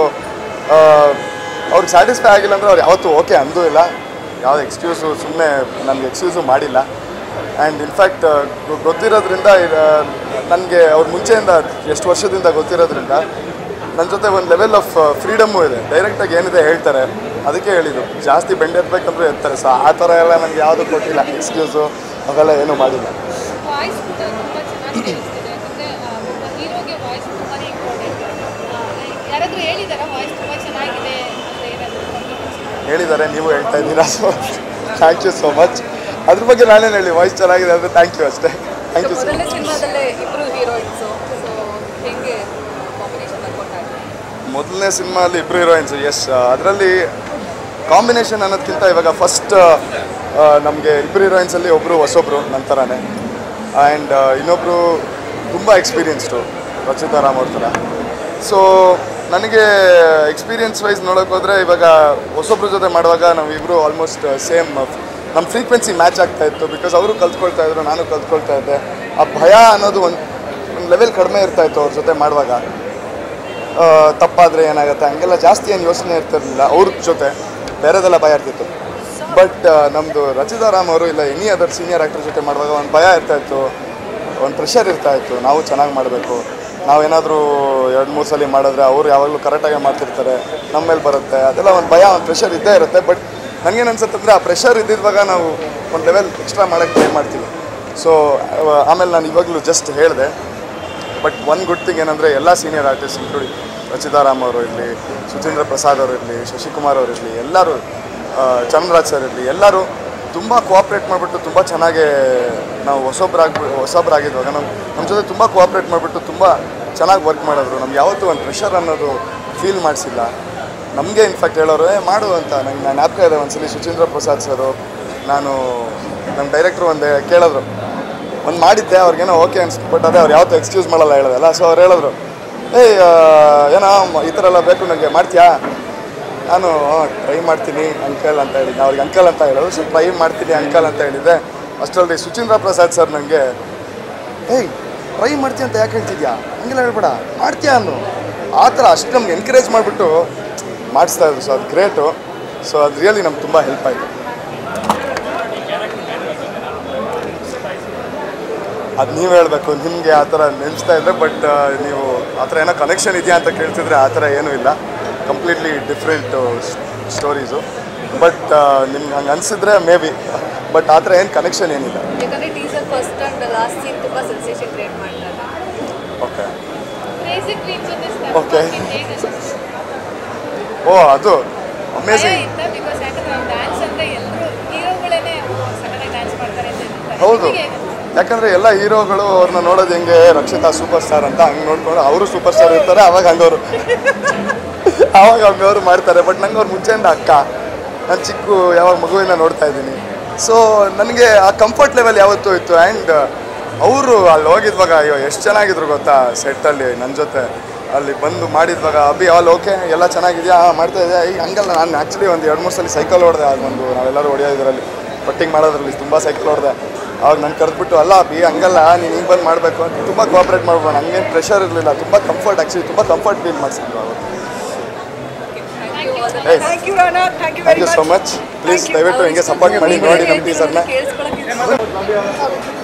ಅವ್ರಿಗೆ ಸ್ಯಾಟಿಸ್ಫೈ ಆಗಿಲ್ಲ ಅಂದರೆ ಅವ್ರು ಯಾವತ್ತೂ ಓಕೆ ಅಂದೂ ಇಲ್ಲ ಯಾವ ಎಕ್ಸ್ಕ್ಯೂಸು ಸುಮ್ಮನೆ ನನಗೆ ಎಕ್ಸ್ಕ್ಯೂಸು ಮಾಡಿಲ್ಲ ಆ್ಯಂಡ್ ಇನ್ಫ್ಯಾಕ್ಟ್ ಗೊತ್ತಿರೋದ್ರಿಂದ ನನಗೆ ಅವ್ರ ಮುಂಚೆಯಿಂದ ಎಷ್ಟು ವರ್ಷದಿಂದ ಗೊತ್ತಿರೋದ್ರಿಂದ ನನ್ನ ಜೊತೆ ಒಂದು ಲೆವೆಲ್ ಆಫ್ ಫ್ರೀಡಮ್ಮು ಇದೆ ಡೈರೆಕ್ಟಾಗಿ ಏನಿದೆ ಹೇಳ್ತಾರೆ ಅದಕ್ಕೆ ಹೇಳಿದ್ದು ಜಾಸ್ತಿ ಬೆಂಡ್ ಎತ್ತಬೇಕಂದ್ರೆ ಎತ್ತಾರೆ ಸೊ ಆ ಥರ ಎಲ್ಲ ನನಗೆ ಯಾವುದೂ ಕೊಟ್ಟಿಲ್ಲ ಎಕ್ಸ್ಕ್ಯೂಸು ಅವೆಲ್ಲ ಏನೂ ಮಾಡಿಲ್ಲ ವಾಯ್ಸ್ ಕೂಡ ತುಂಬ ಚೆನ್ನಾಗಿ ಕೇಳಿಸ್ತಿದೆ ಯಾಕಂದರೆ ಒಬ್ಬ ಹೀರೋಗೆ ವಾಯ್ಸ್ ತುಂಬಾ ಇಂಪಾರ್ಟೆಂಟ್ ಯಾರಾದರೂ ಹೇಳಿದಾರಾ ವಾಯ್ಸ್ ತುಂಬ ಚೆನ್ನಾಗಿದೆ ಅಂತ ಏನಾದರೂ ಹೇಳಿದ್ದಾರೆ ನೀವು ಹೇಳ್ತಾ ಇದ್ದೀರಾ so thank you so much ಅದ್ರ ಬಗ್ಗೆ ನಾನೇನು ಹೇಳಿ ವಾಯ್ಸ್ ಚೆನ್ನಾಗಿದೆ ಅಂದರೆ ಥ್ಯಾಂಕ್ ಯು ಅಷ್ಟೇ ಥ್ಯಾಂಕ್ ಯು ಮೊದಲನೇ ಸಿನಿಮಾದಲ್ಲೇ ಇಬ್ರು ಹೀರೋಯಿನ್ಸು ಸೊ ಹೆಂಗೆ ಕಾಂಬಿನೇಷನ್ ವರ್ಕೌಟ್ ಆಗಿದೆ ಮೊದಲನೇ ಸಿನಿಮಾಲಿ ಇಬ್ಬರು ಹೀರೋಯಿನ್ಸ್ ಎಸ್ ಅದರಲ್ಲಿ ಕಾಂಬಿನೇಷನ್ ಅನ್ನೋದಕ್ಕಿಂತ ಇವಾಗ ಫಸ್ಟ್ ನಮಗೆ ಇಬ್ಬರು ಹೀರೋಯಿನ್ಸಲ್ಲಿ ಒಬ್ಬರು ಹೊಸೊಬ್ರು ನನ್ನ ಥರನೇ ಆ್ಯಂಡ್ ಇನ್ನೊಬ್ಬರು ತುಂಬ ಎಕ್ಸ್ಪೀರಿಯನ್ಸ್ಡು ರಚಿತಾ ರಾಮ್ ಅವ್ರ ಥರ ಸೊ ನನಗೆ ಎಕ್ಸ್ಪೀರಿಯನ್ಸ್ ವೈಸ್ ನೋಡೋಕೆ ಹೋದರೆ ಇವಾಗ ಹೊಸೊಬ್ರ ಜೊತೆ ಮಾಡುವಾಗ ನಾವಿಬ್ಬರು ಆಲ್ಮೋಸ್ಟ್ ಸೇಮ್ ನಮ್ಮ ಫ್ರೀಕ್ವೆನ್ಸಿ ಮ್ಯಾಚ್ ಆಗ್ತಾ ಇತ್ತು ಬಿಕಾಸ್ ಅವರು ಕಲ್ತ್ಕೊಳ್ತಾ ಇದ್ರು ನಾನು ಕಲ್ತ್ಕೊಳ್ತಾ ಇದ್ದೆ ಆ ಭಯ ಅನ್ನೋದು ಒಂದು ಒಂದು ಲೆವೆಲ್ ಕಡಿಮೆ ಇರ್ತಾ ಇತ್ತು ಅವ್ರ ಜೊತೆ ಮಾಡುವಾಗ ಆ, ತಪ್ಪಾದರೆ ಏನಾಗುತ್ತೆ ಹಂಗೆಲ್ಲ ಜಾಸ್ತಿ ಏನು ಯೋಚನೆ ಇರ್ತಿರ್ಲಿಲ್ಲ ಅವ್ರ ಜೊತೆ ಬೇರೆದೆಲ್ಲ ಭಯ ಇರ್ತಿತ್ತು ಬಟ್ ನಮ್ಮದು ರಚಿತಾ ರಾಮ್ ಅವರು ಇಲ್ಲ ಎನಿ ಅದರ್ ಸೀನಿಯರ್ ಆ್ಯಕ್ಟರ್ ಜೊತೆ ಮಾಡುವಾಗ ಒಂದು ಭಯ ಇರ್ತಾ ಇತ್ತು ಒಂದು ಪ್ರೆಷರ್ ಇರ್ತಾ ಇತ್ತು ನಾವು ಚೆನ್ನಾಗಿ ಮಾಡಬೇಕು ನಾವೇನಾದರೂ ಎರಡು ಮೂರು ಸಲ ಮಾಡಿದ್ರೆ ಅವರು ಯಾವಾಗಲೂ ಕರೆಕ್ಟಾಗಿ ಮಾಡ್ತಿರ್ತಾರೆ ನಮ್ಮ ಮೇಲೆ ಬರುತ್ತೆ ಅದೆಲ್ಲ ಒಂದು ಭಯ ಒಂದು ಪ್ರೆಷರ್ ಇದ್ದೇ ಇರುತ್ತೆ ಬಟ್ ನನಗೇನು ಅನ್ಸುತ್ತೆ ಅಂದರೆ ಆ ಪ್ರೆಷರ್ ಇದ್ದಿದ್ವಾಗ ನಾವು ಒಂದು ಲೆವೆಲ್ ಎಕ್ಸ್ಟ್ರಾ ಮಾಡೋಕ್ಕೆ ಟ್ರೈ ಮಾಡ್ತೀವಿ ಸೊ ಆಮೇಲೆ ನಾನು ಇವಾಗಲೂ ಜಸ್ಟ್ ಹೇಳಿದೆ ಬಟ್ ಒನ್ ಗುಡ್ ಥಿಂಗ್ ಏನಂದರೆ ಎಲ್ಲ ಸೀನಿಯರ್ ಆರ್ಟಿಸ್ಟ್ ಇನ್ಕ್ಲೂಡಿಂಗ್ ರಚಿತಾರಾಮ್ ಅವರು ಇರಲಿ ಸುಚೇಂದ್ರ ಪ್ರಸಾದ್ ಅವರು ಇರಲಿ ಶಶಿಕುಮಾರ್ ಅವರು ಇರಲಿ ಎಲ್ಲರೂ ಆ, ಚಂದ್ರರಾಜ್ ಸರ್ ಇರಲಿ ಎಲ್ಲರೂ ತುಂಬ ಕೋಆಪ್ರೇಟ್ ಮಾಡಿಬಿಟ್ಟು ತುಂಬ ಚೆನ್ನಾಗಿ ನಾವು ಹೊಸೊಬ್ರಾಗ್ಬಿ ಹೊಸೊಬ್ರಾಗಿದ್ದಾಗ ನಮ್ಮ ನಮ್ಮ ಜೊತೆ ತುಂಬ ಕೋಆಪ್ರೇಟ್ ಮಾಡಿಬಿಟ್ಟು ತುಂಬ ಚೆನ್ನಾಗಿ ವರ್ಕ್ ಮಾಡಿದ್ರು ನಮ್ಗೆ ಯಾವತ್ತೂ ಒಂದು ಪ್ರೆಷರ್ ಅನ್ನೋದು ಫೀಲ್ ಮಾಡಿಸಿಲ್ಲ ನಮಗೆ ಇನ್ಫ್ಯಾಕ್ಟ್ ಹೇಳೋರು ಏ ಮಾಡು ಅಂತ ನಂಗೆ ನಾನು ಜ್ಞಾಪಕ ಇದೆ ಒಂದ್ಸಲಿ ಸುಚೇಂದ್ರ ಪ್ರಸಾದ್ ಸರು ನಾನು ನಮ್ಮ ಡೈರೆಕ್ಟ್ರು ಒಂದು ಕೇಳಿದ್ರು ಒಂದು ಮಾಡಿದ್ದೆ ಅವ್ರಿಗೇನೋ ಓಕೆ ಅನ್ಸ್ತು ಬಟ್ ಅದೇ ಅವ್ರು ಯಾವತ್ತೂ ಎಕ್ಸ್ಕ್ಯೂಸ್ ಮಾಡಲ್ಲ ಹೇಳೋದಲ್ಲ ಸೊ ಅವ್ರು ಹೇಳಿದ್ರು ಏಯ್ ಆ, ಏನೋ ಮ- ಈ ಥರ ಎಲ್ಲ ಬೇಕು ನನಗೆ ಮಾಡ್ತೀಯಾ ನಾನು ಟ್ರೈ ಮಾಡ್ತೀನಿ ಅಂಕಲ್ ಅಂತ ಹೇಳಿದ್ದೆ ಅವ್ರಿಗೆ ಅಂಕಲ್ ಅಂತ ಹೇಳೋದು ಸೊ ಟ್ರೈ ಮಾಡ್ತೀನಿ ಅಂಕಲ್ ಅಂತ ಹೇಳಿದ್ದೆ ಅಷ್ಟರಲ್ಲಿ ಸುಚೇಂದ್ರ ಪ್ರಸಾದ್ ಸರ್ ನನಗೆ ಏಯ್ ಟ್ರೈ ಮಾಡ್ತೀಯ ಅಂತ ಯಾಕೆ ಹೇಳ್ತಿದ್ಯಾ ಹಂಗೆಲ್ಲ ಹೇಳ್ಬೇಡ ಮಾಡ್ತೀಯಾ ಅನ್ನು ಆ ಥರ ಅಷ್ಟು ನಮ್ಗೆ ಎನ್ಕರೇಜ್ ಮಾಡಿಬಿಟ್ಟು ಮಾಡಿಸ್ತಾ ಇದ್ರು ಸೊ ಅದು ಗ್ರೇಟು ಸೊ ಅದು ರಿಯಲಿ ನಮ್ಗೆ ತುಂಬ ಹೆಲ್ಪ್ ಆಯಿತು ಅದು ನೀವು ಹೇಳಬೇಕು ನಿಮಗೆ ಆ ಥರ ನೆನೆಸ್ತಾ ಇದ್ದರೆ ಬಟ್ ನೀವು ಆ ಥರ ಏನೋ ಕನೆಕ್ಷನ್ ಇದೆಯಾ ಅಂತ ಕೇಳ್ತಿದ್ರೆ ಆ ಥರ ಏನೂ ಇಲ್ಲ ಕಂಪ್ಲೀಟ್ಲಿ ಡಿಫ್ರೆಂಟ್ ಸ್ಟೋರೀಸು ಬಟ್ ನಿಮ್ಗೆ ಹಂಗೆ ಅನಿಸಿದ್ರೆ ಮೇ ಬಿ ಬಟ್ ಆ ಥರ ಏನು ಕನೆಕ್ಷನ್ ಏನಿಲ್ಲ ಯಾಕಂದರೆ teaser first and last scene ತುಂಬ ಸೆನ್ಸೇಷನ್ ಕ್ರಿಯೇಟ್ ಮಾಡ್ತಾರೆ ಓಕೆ ಕ್ರೇಜಿ ಕ್ವೀನ್ ಜೊತೆ Okay. ಹೇಗೆ ಓ ಅದು ಭಯ ಅಮೇಝಿಂಗ್ ಇತ್ತ ಬಿಕಾಸ್ ಯಾಕಂದ್ರೆ ಅವ್ನು ಡ್ಯಾನ್ಸ್ ಅಂದರೆ ಎಲ್ಲರೂ ಹೀರೋಗಳೇ ಸಡನ್ನಾಗಿ ಡ್ಯಾನ್ಸ್ ಮಾಡ್ತಾರೆ ಅಂತ ಹೇಳ್ತಾರೆ ಹೌದು ನಿಮಗೆ ಹೇಗೆ? ಯಾಕಂದರೆ ಎಲ್ಲ ಹೀರೋಗಳು ಅವ್ರನ್ನ ನೋಡೋದು ಹೆಂಗೆ ರಕ್ಷಿತಾ ಸೂಪರ್ ಸ್ಟಾರ್ ಅಂತ ಹಂಗೆ ನೋಡ್ಕೊಂಡು ಅವರು ಸೂಪರ್ ಸ್ಟಾರ್ ಇರ್ತಾರೆ ಅವಾಗ ಹಂಗವರು ಅವಾಗ ಹಂಗವ್ರು ಮಾಡ್ತಾರೆ ಬಟ್ ನಂಗೆ ಅವ್ರು ಮುಂಚೆಯಿಂದ ಅಕ್ಕ ನಾನು ಚಿಕ್ಕ ಯಾವಾಗ ಮಗುವಿನ ನೋಡ್ತಾ ಇದ್ದೀನಿ ಸೊ ನನಗೆ ಆ ಕಂಫರ್ಟ್ ಲೆವೆಲ್ ಯಾವತ್ತೂ ಇತ್ತು ಆ್ಯಂಡ್ ಅವರು ಅಲ್ಲಿ ಹೋಗಿದ್ವಾಗ ಅಯ್ಯೋ ಎಷ್ಟು ಚೆನ್ನಾಗಿದ್ರು ಗೊತ್ತಾ ಸೆಟ್ಟಲ್ಲಿ ನನ್ನ ಜೊತೆ ಅಲ್ಲಿ ಬಂದು ಮಾಡಿದ್ವಾಗ ಅಭಿ ಆಲ್ ಓಕೆ ಎಲ್ಲ ಚೆನ್ನಾಗಿದೆಯಾ ಹಾಂ ಮಾಡ್ತಾ ಇದೆಯಾ ಈಗ ಹಂಗಲ್ಲ ನಾನು ಆ್ಯಕ್ಚುಲಿ ಒಂದು ಎರಡು ಮೂರು ಸಲ ಸೈಕಲ್ ಹೊಡೆದೆ ಆಗ ಒಂದು ನಾವೆಲ್ಲರೂ ಹೊಡೆಯೋದ್ರಲ್ಲಿ ಪಟ್ಟಿಂಗ್ ಮಾಡೋದ್ರಲ್ಲಿ ತುಂಬ ಸೈಕಲ್ ಹೊಡೆದೆ ಅವಾಗ ನಾನು ಕರೆದ್ಬಿಟ್ಟು ಅಲ್ಲ ಅಭಿ ಹಂಗಲ್ಲ ನೀನು ಹಿಂಗೆ ಬಂದು ಮಾಡಬೇಕು ಅಂತ ತುಂಬ ಕೋಆಪ್ರೇಟ್ ಮಾಡ್ಬೋದು ಹಂಗೇನು ಪ್ರೆಷರ್ ಇರಲಿಲ್ಲ ತುಂಬ ಕಂಫರ್ಟ್ ಆ್ಯಕ್ಚುಲಿ ತುಂಬ ಕಂಫರ್ಟ್ ಫೀಲ್ ಮಾಡಿಸಿದ್ರು ಅವರು ಏಯ್ thank you Rana thank you thank very you so much much please ದಯವಿಟ್ಟು ಹಿಂಗೆ ಸಪೋರ್ಟ್ ಮಾಡಿ ನೋಡಿ ನಮ್ಮ ಟೀಸರ್ನ ಕೇಳಿಸ್ಕೊಳಕ್ಕೆ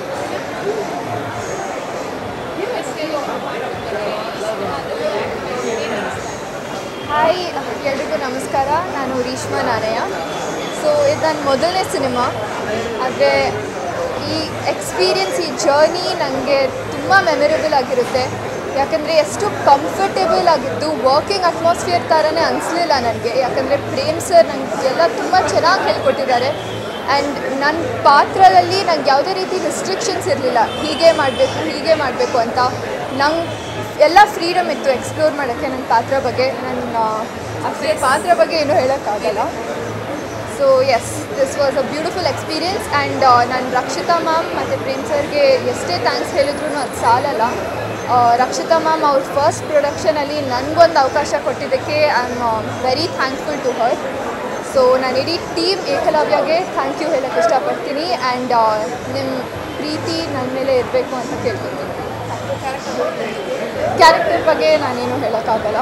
ಹಾಯ್ ಎಲ್ರಿಗೂ ನಮಸ್ಕಾರ ನಾನು ರೀಶ್ಮಾ ನಾರಯ್ಯ ಸೊ ಇದು ನನ್ನ ಮೊದಲನೇ ಸಿನಿಮಾ ಆದರೆ ಈ ಎಕ್ಸ್ಪೀರಿಯನ್ಸ್ ಈ ಜರ್ನಿ ನನಗೆ ತುಂಬ ಮೆಮೊರೇಬಲ್ ಆಗಿರುತ್ತೆ ಯಾಕಂದರೆ ಎಷ್ಟು ಕಂಫರ್ಟೇಬಲ್ ಆಗಿತ್ತು ವರ್ಕಿಂಗ್ ಅಟ್ಮಾಸ್ಫಿಯರ್ ಥರನೇ ಅನಿಸ್ಲಿಲ್ಲ ನನಗೆ ಯಾಕಂದರೆ ಪ್ರೇಮ್ ಸರ್ ನನಗೆ ಎಲ್ಲ ತುಂಬ ಚೆನ್ನಾಗಿ ಹೇಳ್ಕೊಟ್ಟಿದ್ದಾರೆ ಆ್ಯಂಡ್ ನನ್ನ ಪಾತ್ರದಲ್ಲಿ ನಂಗೆ ಯಾವುದೇ ರೀತಿ ರಿಸ್ಟ್ರಿಕ್ಷನ್ಸ್ ಇರಲಿಲ್ಲ ಹೀಗೆ ಮಾಡಬೇಕು ಹೀಗೆ ಮಾಡಬೇಕು ಅಂತ ನಂಗೆ ಎಲ್ಲ ಫ್ರೀಡಮ್ ಇತ್ತು ಎಕ್ಸ್ಪ್ಲೋರ್ ಮಾಡೋಕ್ಕೆ ನನ್ನ ಪಾತ್ರ ಬಗ್ಗೆ ನನ್ನ ಅಷ್ಟೇ ಪಾತ್ರ ಬಗ್ಗೆ ಏನೂ ಹೇಳೋಕ್ಕಾಗಲ್ಲ so yes this was a beautiful experience and ನಾನು ರಕ್ಷಿತಾ ಮ್ಯಾಮ್ ಮತ್ತು ಪ್ರೇಮ್ ಸರ್ಗೆ ಎಷ್ಟೇ ಥ್ಯಾಂಕ್ಸ್ ಹೇಳಿದ್ರು ಅದು ಸಾಲಲ್ಲ ಆ, ರಕ್ಷಿತಾ ಮ್ಯಾಮ್ ಅವ್ರ ಫಸ್ಟ್ ಪ್ರೊಡಕ್ಷನಲ್ಲಿ ನನಗೊಂದು ಅವಕಾಶ ಕೊಟ್ಟಿದ್ದಕ್ಕೆ I am very thankful to her so ನಾನು ಇಡೀ ಟೀಮ್ ಏಕಲವ್ಯಗೆ ಥ್ಯಾಂಕ್ ಯು ಹೇಳೋಕ್ಕೆ ಇಷ್ಟಪಡ್ತೀನಿ ಆ್ಯಂಡ್ ನಿಮ್ಮ ಪ್ರೀತಿ ನನ್ನ ಮೇಲೆ ಇರಬೇಕು ಅಂತ ಕೇಳ್ಕೊತೀನಿ ಕ್ಯಾರೆಕ್ಟರ್ ಬಗ್ಗೆ ನಾನೇನು ಹೇಳೋಕ್ಕಾಗಲ್ಲ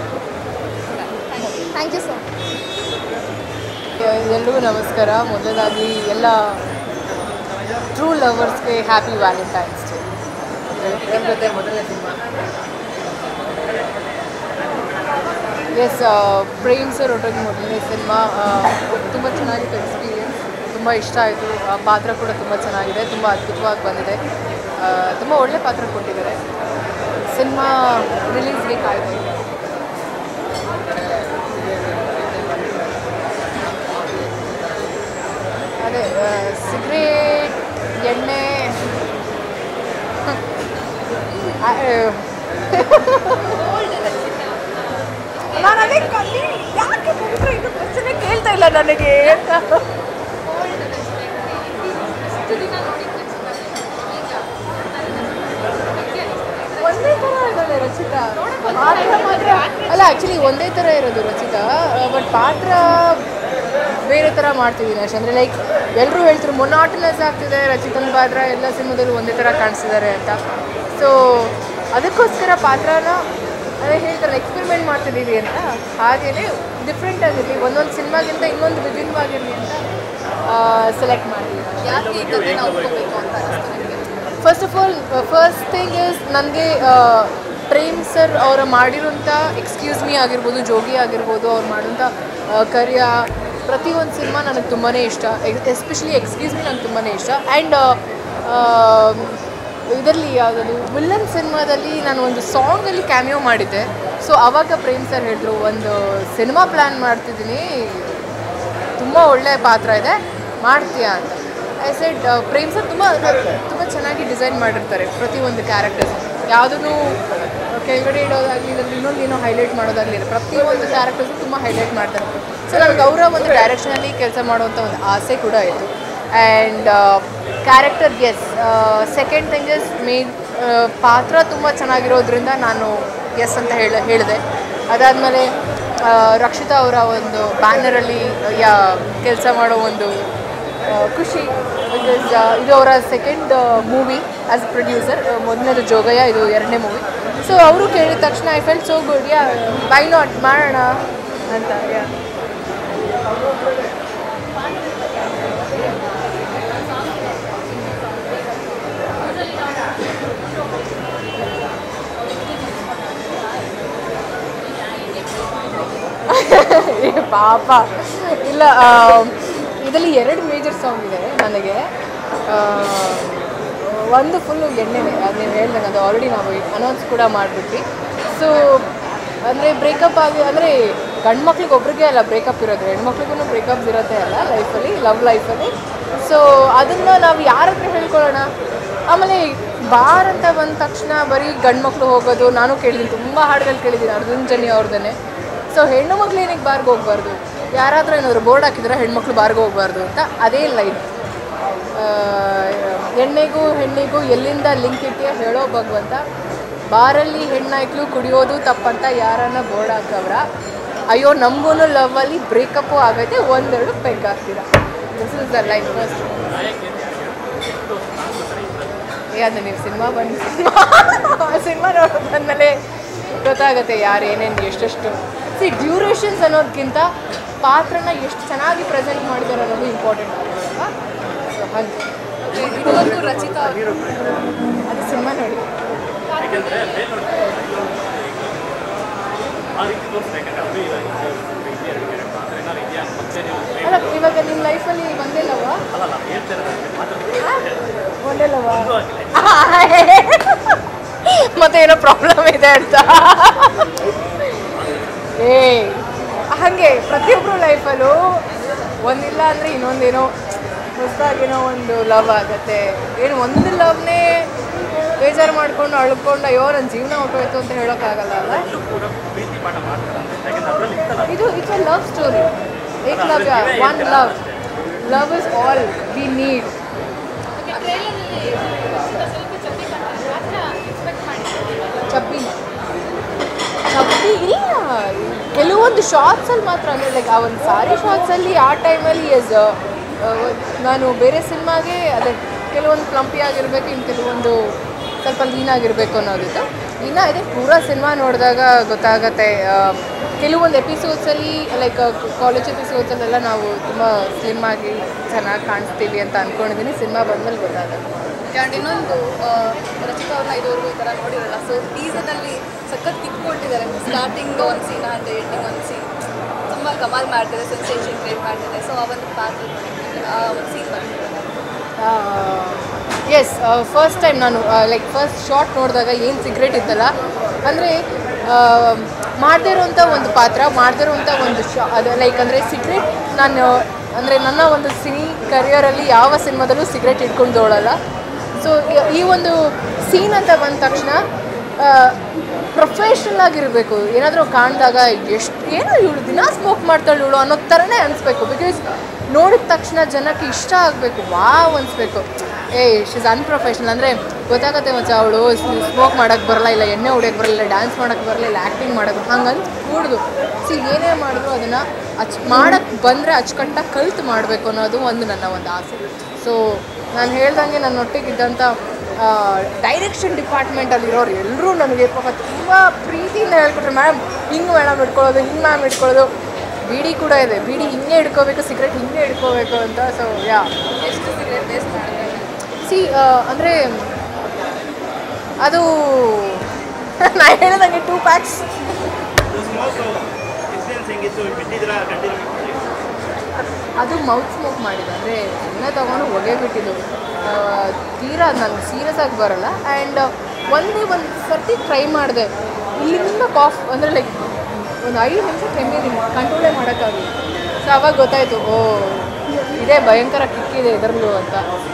ಥ್ಯಾಂಕ್ ಯು ಸರ್ ಎಲ್ರಿಗೂ ನಮಸ್ಕಾರ ಮೊದಲನೇದಾಗಿ ಎಲ್ಲ ಟ್ರೂ ಲವರ್ಸ್ಗೆ ಹ್ಯಾಪಿ ವ್ಯಾಲೆಂಟೈನ್ಸ್ ಡೇ ನಿಮ್ಮ ಜೊತೆ ಮೊದಲನೇ ಸಿನಿಮಾ ಎಸ್ ಪ್ರೇಮ್ ಸರ್ ಒಟ್ಟಿಗೆ ಮೊದಲನೇ ಸಿನಿಮಾ ತುಂಬ ಚೆನ್ನಾಗಿತ್ತು ಎಕ್ಸ್ಪೀರಿಯನ್ಸ್ ತುಂಬ ಇಷ್ಟ ಆಯಿತು ಆ ಪಾತ್ರ ಕೂಡ ತುಂಬ ಚೆನ್ನಾಗಿದೆ ತುಂಬ ಅದ್ಭುತವಾಗಿ ಬಂದಿದೆ ಆ, ತುಂಬ ಒಳ್ಳೆ ಪಾತ್ರ ಕೊಟ್ಟಿದ್ದಾರೆ ಸಿನಿಮಾ ರಿಲೀಸ್ಗೆ ಕಾಯ್ತಾ ಇದೆ ಅದೇ ಅದೇ ಸಿಗ್ರೇಟ್ ಎಣ್ಣೆ ಆ, ನಾನು ಅದೇ ಕಲಿ ಯಾಕೆ ಪವಿತ್ರ ಇದು ಪ್ರಶ್ನೆ ಕೇಳ್ತಾ ಇಲ್ಲ ನನಗೆ ಅಂತ ಒಂದೇ ಥರ ಇದ್ದಾಳೆ ರಚಿತಾ ಪಾತ್ರ ಮಾತ್ರ ಅಲ್ಲ ಆ್ಯಕ್ಚುಲಿ ಒಂದೇ ಥರ ಇರೋದು ರಚಿತಾ ಬಟ್ ಪಾತ್ರ ಬೇರೆ ಥರ ಮಾಡ್ತಿದ್ದೀನಿ ಅಷ್ಟೇ ಅಂದರೆ ಲೈಕ್ ಎಲ್ಲರೂ ಹೇಳ್ತಾರೆ ಮೊನಾಟನಸ್ ಆಗ್ತಿದೆ ರಚಿತನ ಪಾತ್ರ ಎಲ್ಲ ಸಿನಿಮಾದಲ್ಲೂ ಒಂದೇ ಥರ ಕಾಣಿಸ್ತಿದ್ದಾರೆ ಅಂತ ಸೊ ಅದಕ್ಕೋಸ್ಕರ ಪಾತ್ರನ ಅದೇ ಹೇಳ್ತಾರೆ ಎಕ್ಸ್ಪೆರಿಮೆಂಟ್ ಮಾಡ್ತಿದ್ದೀವಿ ಅಂತ ಹಾಗೆಯೇ ಡಿಫ್ರೆಂಟ್ ಆಗಿರಲಿ ಒಂದೊಂದು ಸಿನಿಮಾಗಿಂತ ಇನ್ನೊಂದು ವಿಭಿನ್ನವಾಗಿರಲಿ ಅಂತ ಸೆಲೆಕ್ಟ್ ಮಾಡಿದ್ದೀನಿ ಯಾಕೆ ಈ ಕಥೆ ನಾವು ಒಪ್ಕೋಬೇಕು ಅಂತ ಅನಿಸ್ತು ನನಗೆ first of all first thing is ನನಗೆ ಪ್ರೇಮ್ ಸರ್ ಅವರ ಮಾಡಿರೋಂಥ ಎಕ್ಸ್ಕ್ಯೂಸ್ ಮೀ ಆಗಿರ್ಬೋದು ಜೋಗಿ ಆಗಿರ್ಬೋದು ಅವ್ರು ಮಾಡೋಂಥ ಕರಿಯ ಪ್ರತಿಯೊಂದು ಸಿನಿಮಾ ನನಗೆ ತುಂಬಾ ಇಷ್ಟ ಎಸ್ಪೆಷಲಿ ಎಕ್ಸ್ಕ್ಯೂಸ್ ಮೀ ನನಗೆ ತುಂಬಾ ಇಷ್ಟ ಆ್ಯಂಡ್ ಇದರಲ್ಲಿ ಯಾವುದದು ವಿಲ್ಲನ್ ಸಿನಿಮಾದಲ್ಲಿ ನಾನು ಒಂದು ಸಾಂಗಲ್ಲಿ ಕ್ಯಾಮಿಯೋ ಮಾಡಿದ್ದೆ ಸೊ ಆವಾಗ ಪ್ರೇಮ್ ಸರ್ ಹೇಳಿದ್ರು ಒಂದು ಸಿನಿಮಾ ಪ್ಲ್ಯಾನ್ ಮಾಡ್ತಿದ್ದೀನಿ ತುಂಬ ಒಳ್ಳೆಯ ಪಾತ್ರ ಇದೆ ಮಾಡ್ತೀಯಾ ಅಂತ ಐ ಸೆಡ್ ಪ್ರೇಮ್ ಸರ್ ತುಂಬ ತುಂಬ ಚೆನ್ನಾಗಿ ಡಿಸೈನ್ ಮಾಡಿರ್ತಾರೆ ಪ್ರತಿಯೊಂದು ಕ್ಯಾರೆಕ್ಟರ್ಸ್ ಯಾವುದೂ ಕೆಳಗಡೆ ಇಡೋದಾಗಲಿ ಇಲ್ಲದ್ರೆ ಇನ್ನೊಂದು ಏನೋ ಹೈಲೈಟ್ ಮಾಡೋದಾಗಲಿ ಪ್ರತಿಯೊಂದು ಕ್ಯಾರೆಕ್ಟರ್ಸು ತುಂಬ ಹೈಲೈಟ್ ಮಾಡ್ತಾರೆ ಸೊ ನನಗೆ ಅವರ ಒಂದು ಡೈರೆಕ್ಷನಲ್ಲಿ ಕೆಲಸ ಮಾಡುವಂಥ ಒಂದು ಆಸೆ ಕೂಡ ಇತ್ತು and character yes second thing is main ಪಾತ್ರ ತುಂಬ ಚೆನ್ನಾಗಿರೋದ್ರಿಂದ ನಾನು ಎಸ್ ಅಂತ ಹೇಳ ಹೇಳಿದೆ ಅದಾದಮೇಲೆ ರಕ್ಷಿತಾ ಅವರ ಒಂದು ಬ್ಯಾನರಲ್ಲಿ ಯಾ ಕೆಲಸ ಮಾಡೋ ಒಂದು ಆ, ಖುಷಿ ಬಿಕಾಸ್ ಇದು ಅವರ second movie as a producer ಮೊದಲನೇದು ಜೋಗಯ್ಯ ಇದು ಎರಡನೇ ಮೂವಿ ಸೊ ಅವರು ಕೇಳಿದ ತಕ್ಷಣ I felt so good yeah why not ಮಾಡೋಣ ಅಂತ ಯಾ ಏ ಪಾಪ ಇಲ್ಲ ಇದರಲ್ಲಿ ಎರಡು ಮೇಜರ್ ಸಾಂಗ್ ಇದೆ ನನಗೆ ಆ, ಒಂದು ಫುಲ್ಲು ಎಣ್ಣೆನೆ ಅದು ನೀವು ಹೇಳ್ದಂಗೆ ಅದು ಆಲ್ರೆಡಿ ನಾವು ಅನೌನ್ಸ್ ಕೂಡ ಮಾಡಿಬಿಟ್ವಿ ಸೊ ಅಂದರೆ ಬ್ರೇಕಪ್ ಆಗಿ ಅಂದರೆ ಗಂಡು ಮಕ್ಳಿಗೆ ಒಬ್ರಿಗೆ ಅಲ್ಲ ಬ್ರೇಕಪ್ ಇರೋದು ಹೆಣ್ಮಕ್ಳಿಗೂ ಬ್ರೇಕಪ್ಸ್ ಇರೋದೇ ಅಲ್ಲ ಲೈಫಲ್ಲಿ ಲವ್ ಲೈಫಲ್ಲಿ ಸೊ ಅದನ್ನು ನಾವು ಯಾರ ಹತ್ರ ಹೇಳ್ಕೊಳ್ಳೋಣ ಆಮೇಲೆ ಬಾರ್ ಅಂತ ಬಂದ ತಕ್ಷಣ ಬರೀ ಗಂಡು ಮಕ್ಳು ಹೋಗೋದು ನಾನು ಕೇಳಿದ್ದೀನಿ ತುಂಬ ಹಾಡುಗಳು ಕೇಳಿದ್ದೀನಿ ಅರ್ಜುನ್ ಜನಿ ಅವ್ರದ್ದೇ ಸೊ ಹೆಣ್ಣು ಮಕ್ಳು ಏನಕ್ಕೆ ಬಾರ್ಗೆ ಹೋಗ್ಬಾರ್ದು ಯಾರಾದ್ರೂ ಏನಾದ್ರು ಬೋರ್ಡ್ ಹಾಕಿದ್ರೆ ಹೆಣ್ಮಕ್ಳು ಬಾರ್ಗೆ ಹೋಗ್ಬಾರ್ದು ಅಂತ ಅದೇ ಲೈನ್ ಎಣ್ಣೆಗೂ ಹೆಣ್ಣಿಗೂ ಎಲ್ಲಿಂದ ಲಿಂಕ್ ಇಟ್ಟಿಯ ಹೇಳೋ ಭಗವಂತ ಬಾರಲ್ಲಿ ಹೆಣ್ಣಾಯ್ಕ್ಳು ಕುಡಿಯೋದು ತಪ್ಪಂತ ಯಾರನ್ನ ಬೋರ್ಡ್ ಹಾಕವ್ರ ಅಯ್ಯೋ ನಮಗೂ ಲವ್ವಲ್ಲಿ ಬ್ರೇಕಪ್ಪು ಆಗೈತೆ ಒಂದೆರಡು ಪೆಗ್ ಹಾಕ್ತೀರ this is the line first ಏ ಅದು ನೀವು ಸಿನಿಮಾ ಬಂದು ಸಿನಿಮಾ ಸಿನಿಮಾ ನೋಡೋದು ಬಂದಮೇಲೆ ಗೊತ್ತಾಗುತ್ತೆ ಯಾರು ಏನೇನು ಎಷ್ಟೆಷ್ಟು ಸಿ ಡ್ಯೂರೇಷನ್ಸ್ ಅನ್ನೋದಕ್ಕಿಂತ ಪಾತ್ರನ ಎಷ್ಟು ಚೆನ್ನಾಗಿ ಪ್ರೆಸೆಂಟ್ ಮಾಡಿದ್ದಾರೆ ಅನ್ನೋದು ಇಂಪಾರ್ಟೆಂಟ್ ಆಗುತ್ತಲ್ವಾ ಸೊ ಹಾಗೆ ಇದುವರೆಗೂ ರಚಿತಾ ಅದು ಸಿನಿಮಾ ನೋಡಿ ಅಲ್ಲ ಇವಾಗ ನಿಮ್ಮ ಲೈಫಲ್ಲಿ ಒಂದೇ ಲವ ಒಂದೇ ಲವ ಮತ್ತೆ ಏನೋ ಪ್ರಾಬ್ಲಮ್ ಇದೆ ಅಂತ ಏ ಹಾಗೆ ಪ್ರತಿಯೊಬ್ಬರು ಲೈಫಲ್ಲೂ ಒಂದಿಲ್ಲ ಅಂದರೆ ಇನ್ನೊಂದೇನೋ ಹೊಸದಾಗೇನೋ ಒಂದು ಲವ್ ಆಗತ್ತೆ ಏನು ಒಂದು ಲವ್ನೇ ಬೇಜಾರು ಮಾಡ್ಕೊಂಡು ಅಳ್ಕೊಂಡು ಅಯ್ಯೋ ನನ್ನ ಜೀವನ ಹೊಟ್ಟೋಯ್ತು ಅಂತ ಹೇಳೋಕ್ಕಾಗಲ್ಲ ಅಲ್ಲ ಇದು it's a love story Ek Love Ya one love love is all we need chubby chubby ಇಲ್ಲ ಕೆಲವೊಂದು ಶಾರ್ಟ್ಸಲ್ಲಿ ಮಾತ್ರ ಅಂದರೆ ಲೈಕ್ ಆ ಒಂದು ಸಾರಿ ಶಾರ್ಟ್ಸಲ್ಲಿ ಆ ಟೈಮಲ್ಲಿ ಎಸ್ ನಾನು ಬೇರೆ ಸಿನಿಮಾಗೆ ಅದೇ ಕೆಲವೊಂದು ಪ್ಲಂಪಿ ಆಗಿರಬೇಕು ಇನ್ನು ಕೆಲವೊಂದು ಸ್ವಲ್ಪ ಲೀನ್ ಆಗಿರಬೇಕು ಅನ್ನೋದಿತ್ತು ಇನ್ನು ಇದೆ ಪೂರಾ ಸಿನಿಮಾ ನೋಡಿದಾಗ ಗೊತ್ತಾಗತ್ತೆ ಆ, ಕೆಲವೊಂದು ಎಪಿಸೋಡ್ಸಲ್ಲಿ ಲೈಕ್ ಕಾಲೇಜ್ ಎಪಿಸೋಡ್ಸಲ್ಲೆಲ್ಲ ನಾವು ತುಂಬ ಸ್ಲಿಮ್ ಆಗಿ ಚೆನ್ನಾಗಿ ಕಾಣಿಸ್ತೀವಿ ಅಂತ ಅಂದ್ಕೊಂಡಿದ್ದೀನಿ ಸಿನಿಮಾ ಬಂದಮೇಲೆ ಗೊತ್ತಾಗುತ್ತೆ ಆ್ಯಂಡ್ ಇನ್ನೊಂದು ಆ, ರಚಿತಾ ಅವ್ರನ್ನ ಇದುವರೆಗೂ ಈ ಥರ ನೋಡಿರಲ್ಲ ಸೊ ಟೀಸರ್ನಲ್ಲಿ ಸಖತ್ ಕಿತ್ಕೊಟ್ಟಿದ್ದಾರೆ ಸ್ಟಾರ್ಟಿಂಗ್ ಒಂದು ಸೀನ್ ಆ್ಯಂಡ್ ಎಂಡಿಂಗ್ ಒಂದು ಸೀನ್ ತುಂಬ ಕಮಾಲ್ ಮಾಡ್ತಿದೆ ಸೆನ್ಸೇಷನ್ ಕ್ರಿಯೇಟ್ ಮಾಡ್ತಿದೆ ಸೊ ಆ ಒಂದು ಪಾತ್ರ ನೋಡಿ ಆ ಒಂದು ಸೀನ್ ಬರ್ತಿದೆ ಎಸ್ ಫಸ್ಟ್ ಟೈಮ್ ನಾನು ಲೈಕ್ ಫಸ್ಟ್ ಶಾರ್ಟ್ ನೋಡಿದಾಗ ಏನು ಸಿಗ್ರೆಟ್ ಇತ್ತಲ್ಲ ಅಂದರೆ ಮಾಡದೇ ಇರೋಂಥ ಒಂದು ಪಾತ್ರ ಮಾಡದೇ ಇರೋಂಥ ಒಂದು ಶಾ ಅದು ಲೈಕ್ ಅಂದರೆ ಸಿಗ್ರೆಟ್ ನಾನು ಅಂದರೆ ನನ್ನ ಒಂದು ಸಿನಿ ಕರಿಯರಲ್ಲಿ ಯಾವ ಸಿನಿಮಾದಲ್ಲೂ ಸಿಗರೆಟ್ ಇಟ್ಕೊಂಡು ಓಡಲ್ಲ ಸೊ ಈ ಒಂದು ಸೀನ್ ಅಂತ ಬಂದ ತಕ್ಷಣ ಪ್ರೊಫೆಷ್ನಲ್ ಆಗಿರಬೇಕು ಏನಾದರೂ ಕಾಣಿದಾಗ ಎಷ್ಟು ಏನೋ ಇವಳು ದಿನ ಸ್ಮೋಕ್ ಮಾಡ್ತಾಳೆ ಇವಳು ಅನ್ನೋ ಥರನೇ ಅನಿಸ್ಬೇಕು ಬಿಕಾಸ್ ನೋಡಿದ ತಕ್ಷಣ ಜನಕ್ಕೆ ಇಷ್ಟ ಆಗಬೇಕು ವಾವ್ ಅನಿಸ್ಬೇಕು ಏ ಶಿಸ್ ಅನ್ಪ್ರೊಫೆಷ್ನಲ್ ಅಂದರೆ ಗೊತ್ತಾಗತ್ತೆ ಮಚ್ಚ ಅವಳು ಸ್ಮೋಕ್ ಮಾಡೋಕ್ಕೆ ಬರಲ್ಲ ಇಲ್ಲ ಎಣ್ಣೆ ಹೊಡಿಯೋಕ್ಕೆ ಬರಲ್ಲ ಡ್ಯಾನ್ಸ್ ಮಾಡೋಕ್ಕೆ ಬರಲ್ಲ ಇಲ್ಲ ಆ್ಯಕ್ಟಿಂಗ್ ಮಾಡೋಕ್ಕೆ ಹಂಗಂತ ಕೂಡ್ದು ಸಿ ಏನೇ ಮಾಡಿದ್ರು ಅದನ್ನು ಅಚ್ ಮಾಡೋಕ್ಕೆ ಬಂದರೆ ಅಚ್ಚುಕಟ್ಟಾಗಿ ಕಲ್ತು ಮಾಡಬೇಕು ಅನ್ನೋದು ಒಂದು ನನ್ನ ಒಂದು ಆಸೆ ಸೊ ನಾನು ಹೇಳ್ದಂಗೆ ನನ್ನೊಟ್ಟಿಗಿದ್ದಂಥ ಡೈರೆಕ್ಷನ್ ಡಿಪಾರ್ಟ್ಮೆಂಟಲ್ಲಿರೋರು ಎಲ್ಲರೂ ನನಗೆ ಪಾಪ ತುಂಬ ಪ್ರೀತಿಯಿಂದ ಹೇಳ್ಕೊಟ್ರು ಮ್ಯಾಮ್ ಹಿಂಗೆ ಮೇಡಮ್ ಇಟ್ಕೊಳ್ಳೋದು ಹಿಂಗೆ ಮ್ಯಾಮ್ ಇಟ್ಕೊಳ್ಳೋದು ಬಿಡಿ ಕೂಡ ಇದೆ ಬಿಡಿ ಹಿಂಗೆ ಹಿಡ್ಕೋಬೇಕು ಸಿಗರೆಟ್ ಹಿಂಗೆ ಹಿಡ್ಕೋಬೇಕು ಅಂತ ಸೊ ಯಾ ಎಷ್ಟು ಸಿಗರೇಟ್ ವೇಸ್ಟ್ ಮಾಡಿದ್ರೆ ಸಿ ಅಂದರೆ ಅದು ನಾ ಹೇಳಿದಂಗೆ ಟೂ ಪ್ಯಾಕ್ಸ್ ಎಕ್ಸ್ಪೀರಿಯನ್ಸ್ ಹೆಂಗಿತ್ತು ಬಿಟ್ಟಿದ್ದೀರಾ ಕಂಟಿನ್ಯೂ ಅದು ಮೌತ್ ಸ್ಮೋಕ್ ಮಾಡಿದೆ ಅಂದರೆ ಸುಮ್ಮನೆ ತೊಗೊಂಡು ಹೊಗೆ ಬಿಟ್ಟಿದ್ದು ಆ, ತೀರಾ ನನಗೆ ಸೀರಿಯಸ್ ಆಗಿ ಬರಲ್ಲ ಆ್ಯಂಡ್ ಒಂದೇ ಒಂದು ಸರ್ತಿ ಟ್ರೈ ಮಾಡಿದೆ ಇಲ್ಲಿಂದ ಕಾಫ್ ಅಂದರೆ ಲೈಕ್ ಒಂದು ಐದು ನಿಮಿಷ ಕೆಮ್ಮಿದ್ದೀನಿ ಕಂಟ್ರೋಲೇ ಮಾಡೋಕ್ಕಾಗಲಿ ಸೊ ಅವಾಗ ಗೊತ್ತಾಯಿತು ಓ ಇದೇ ಭಯಂಕರ ಕಿಕ್ಕಿದೆ ಇದರಲ್ಲೂ ಅಂತ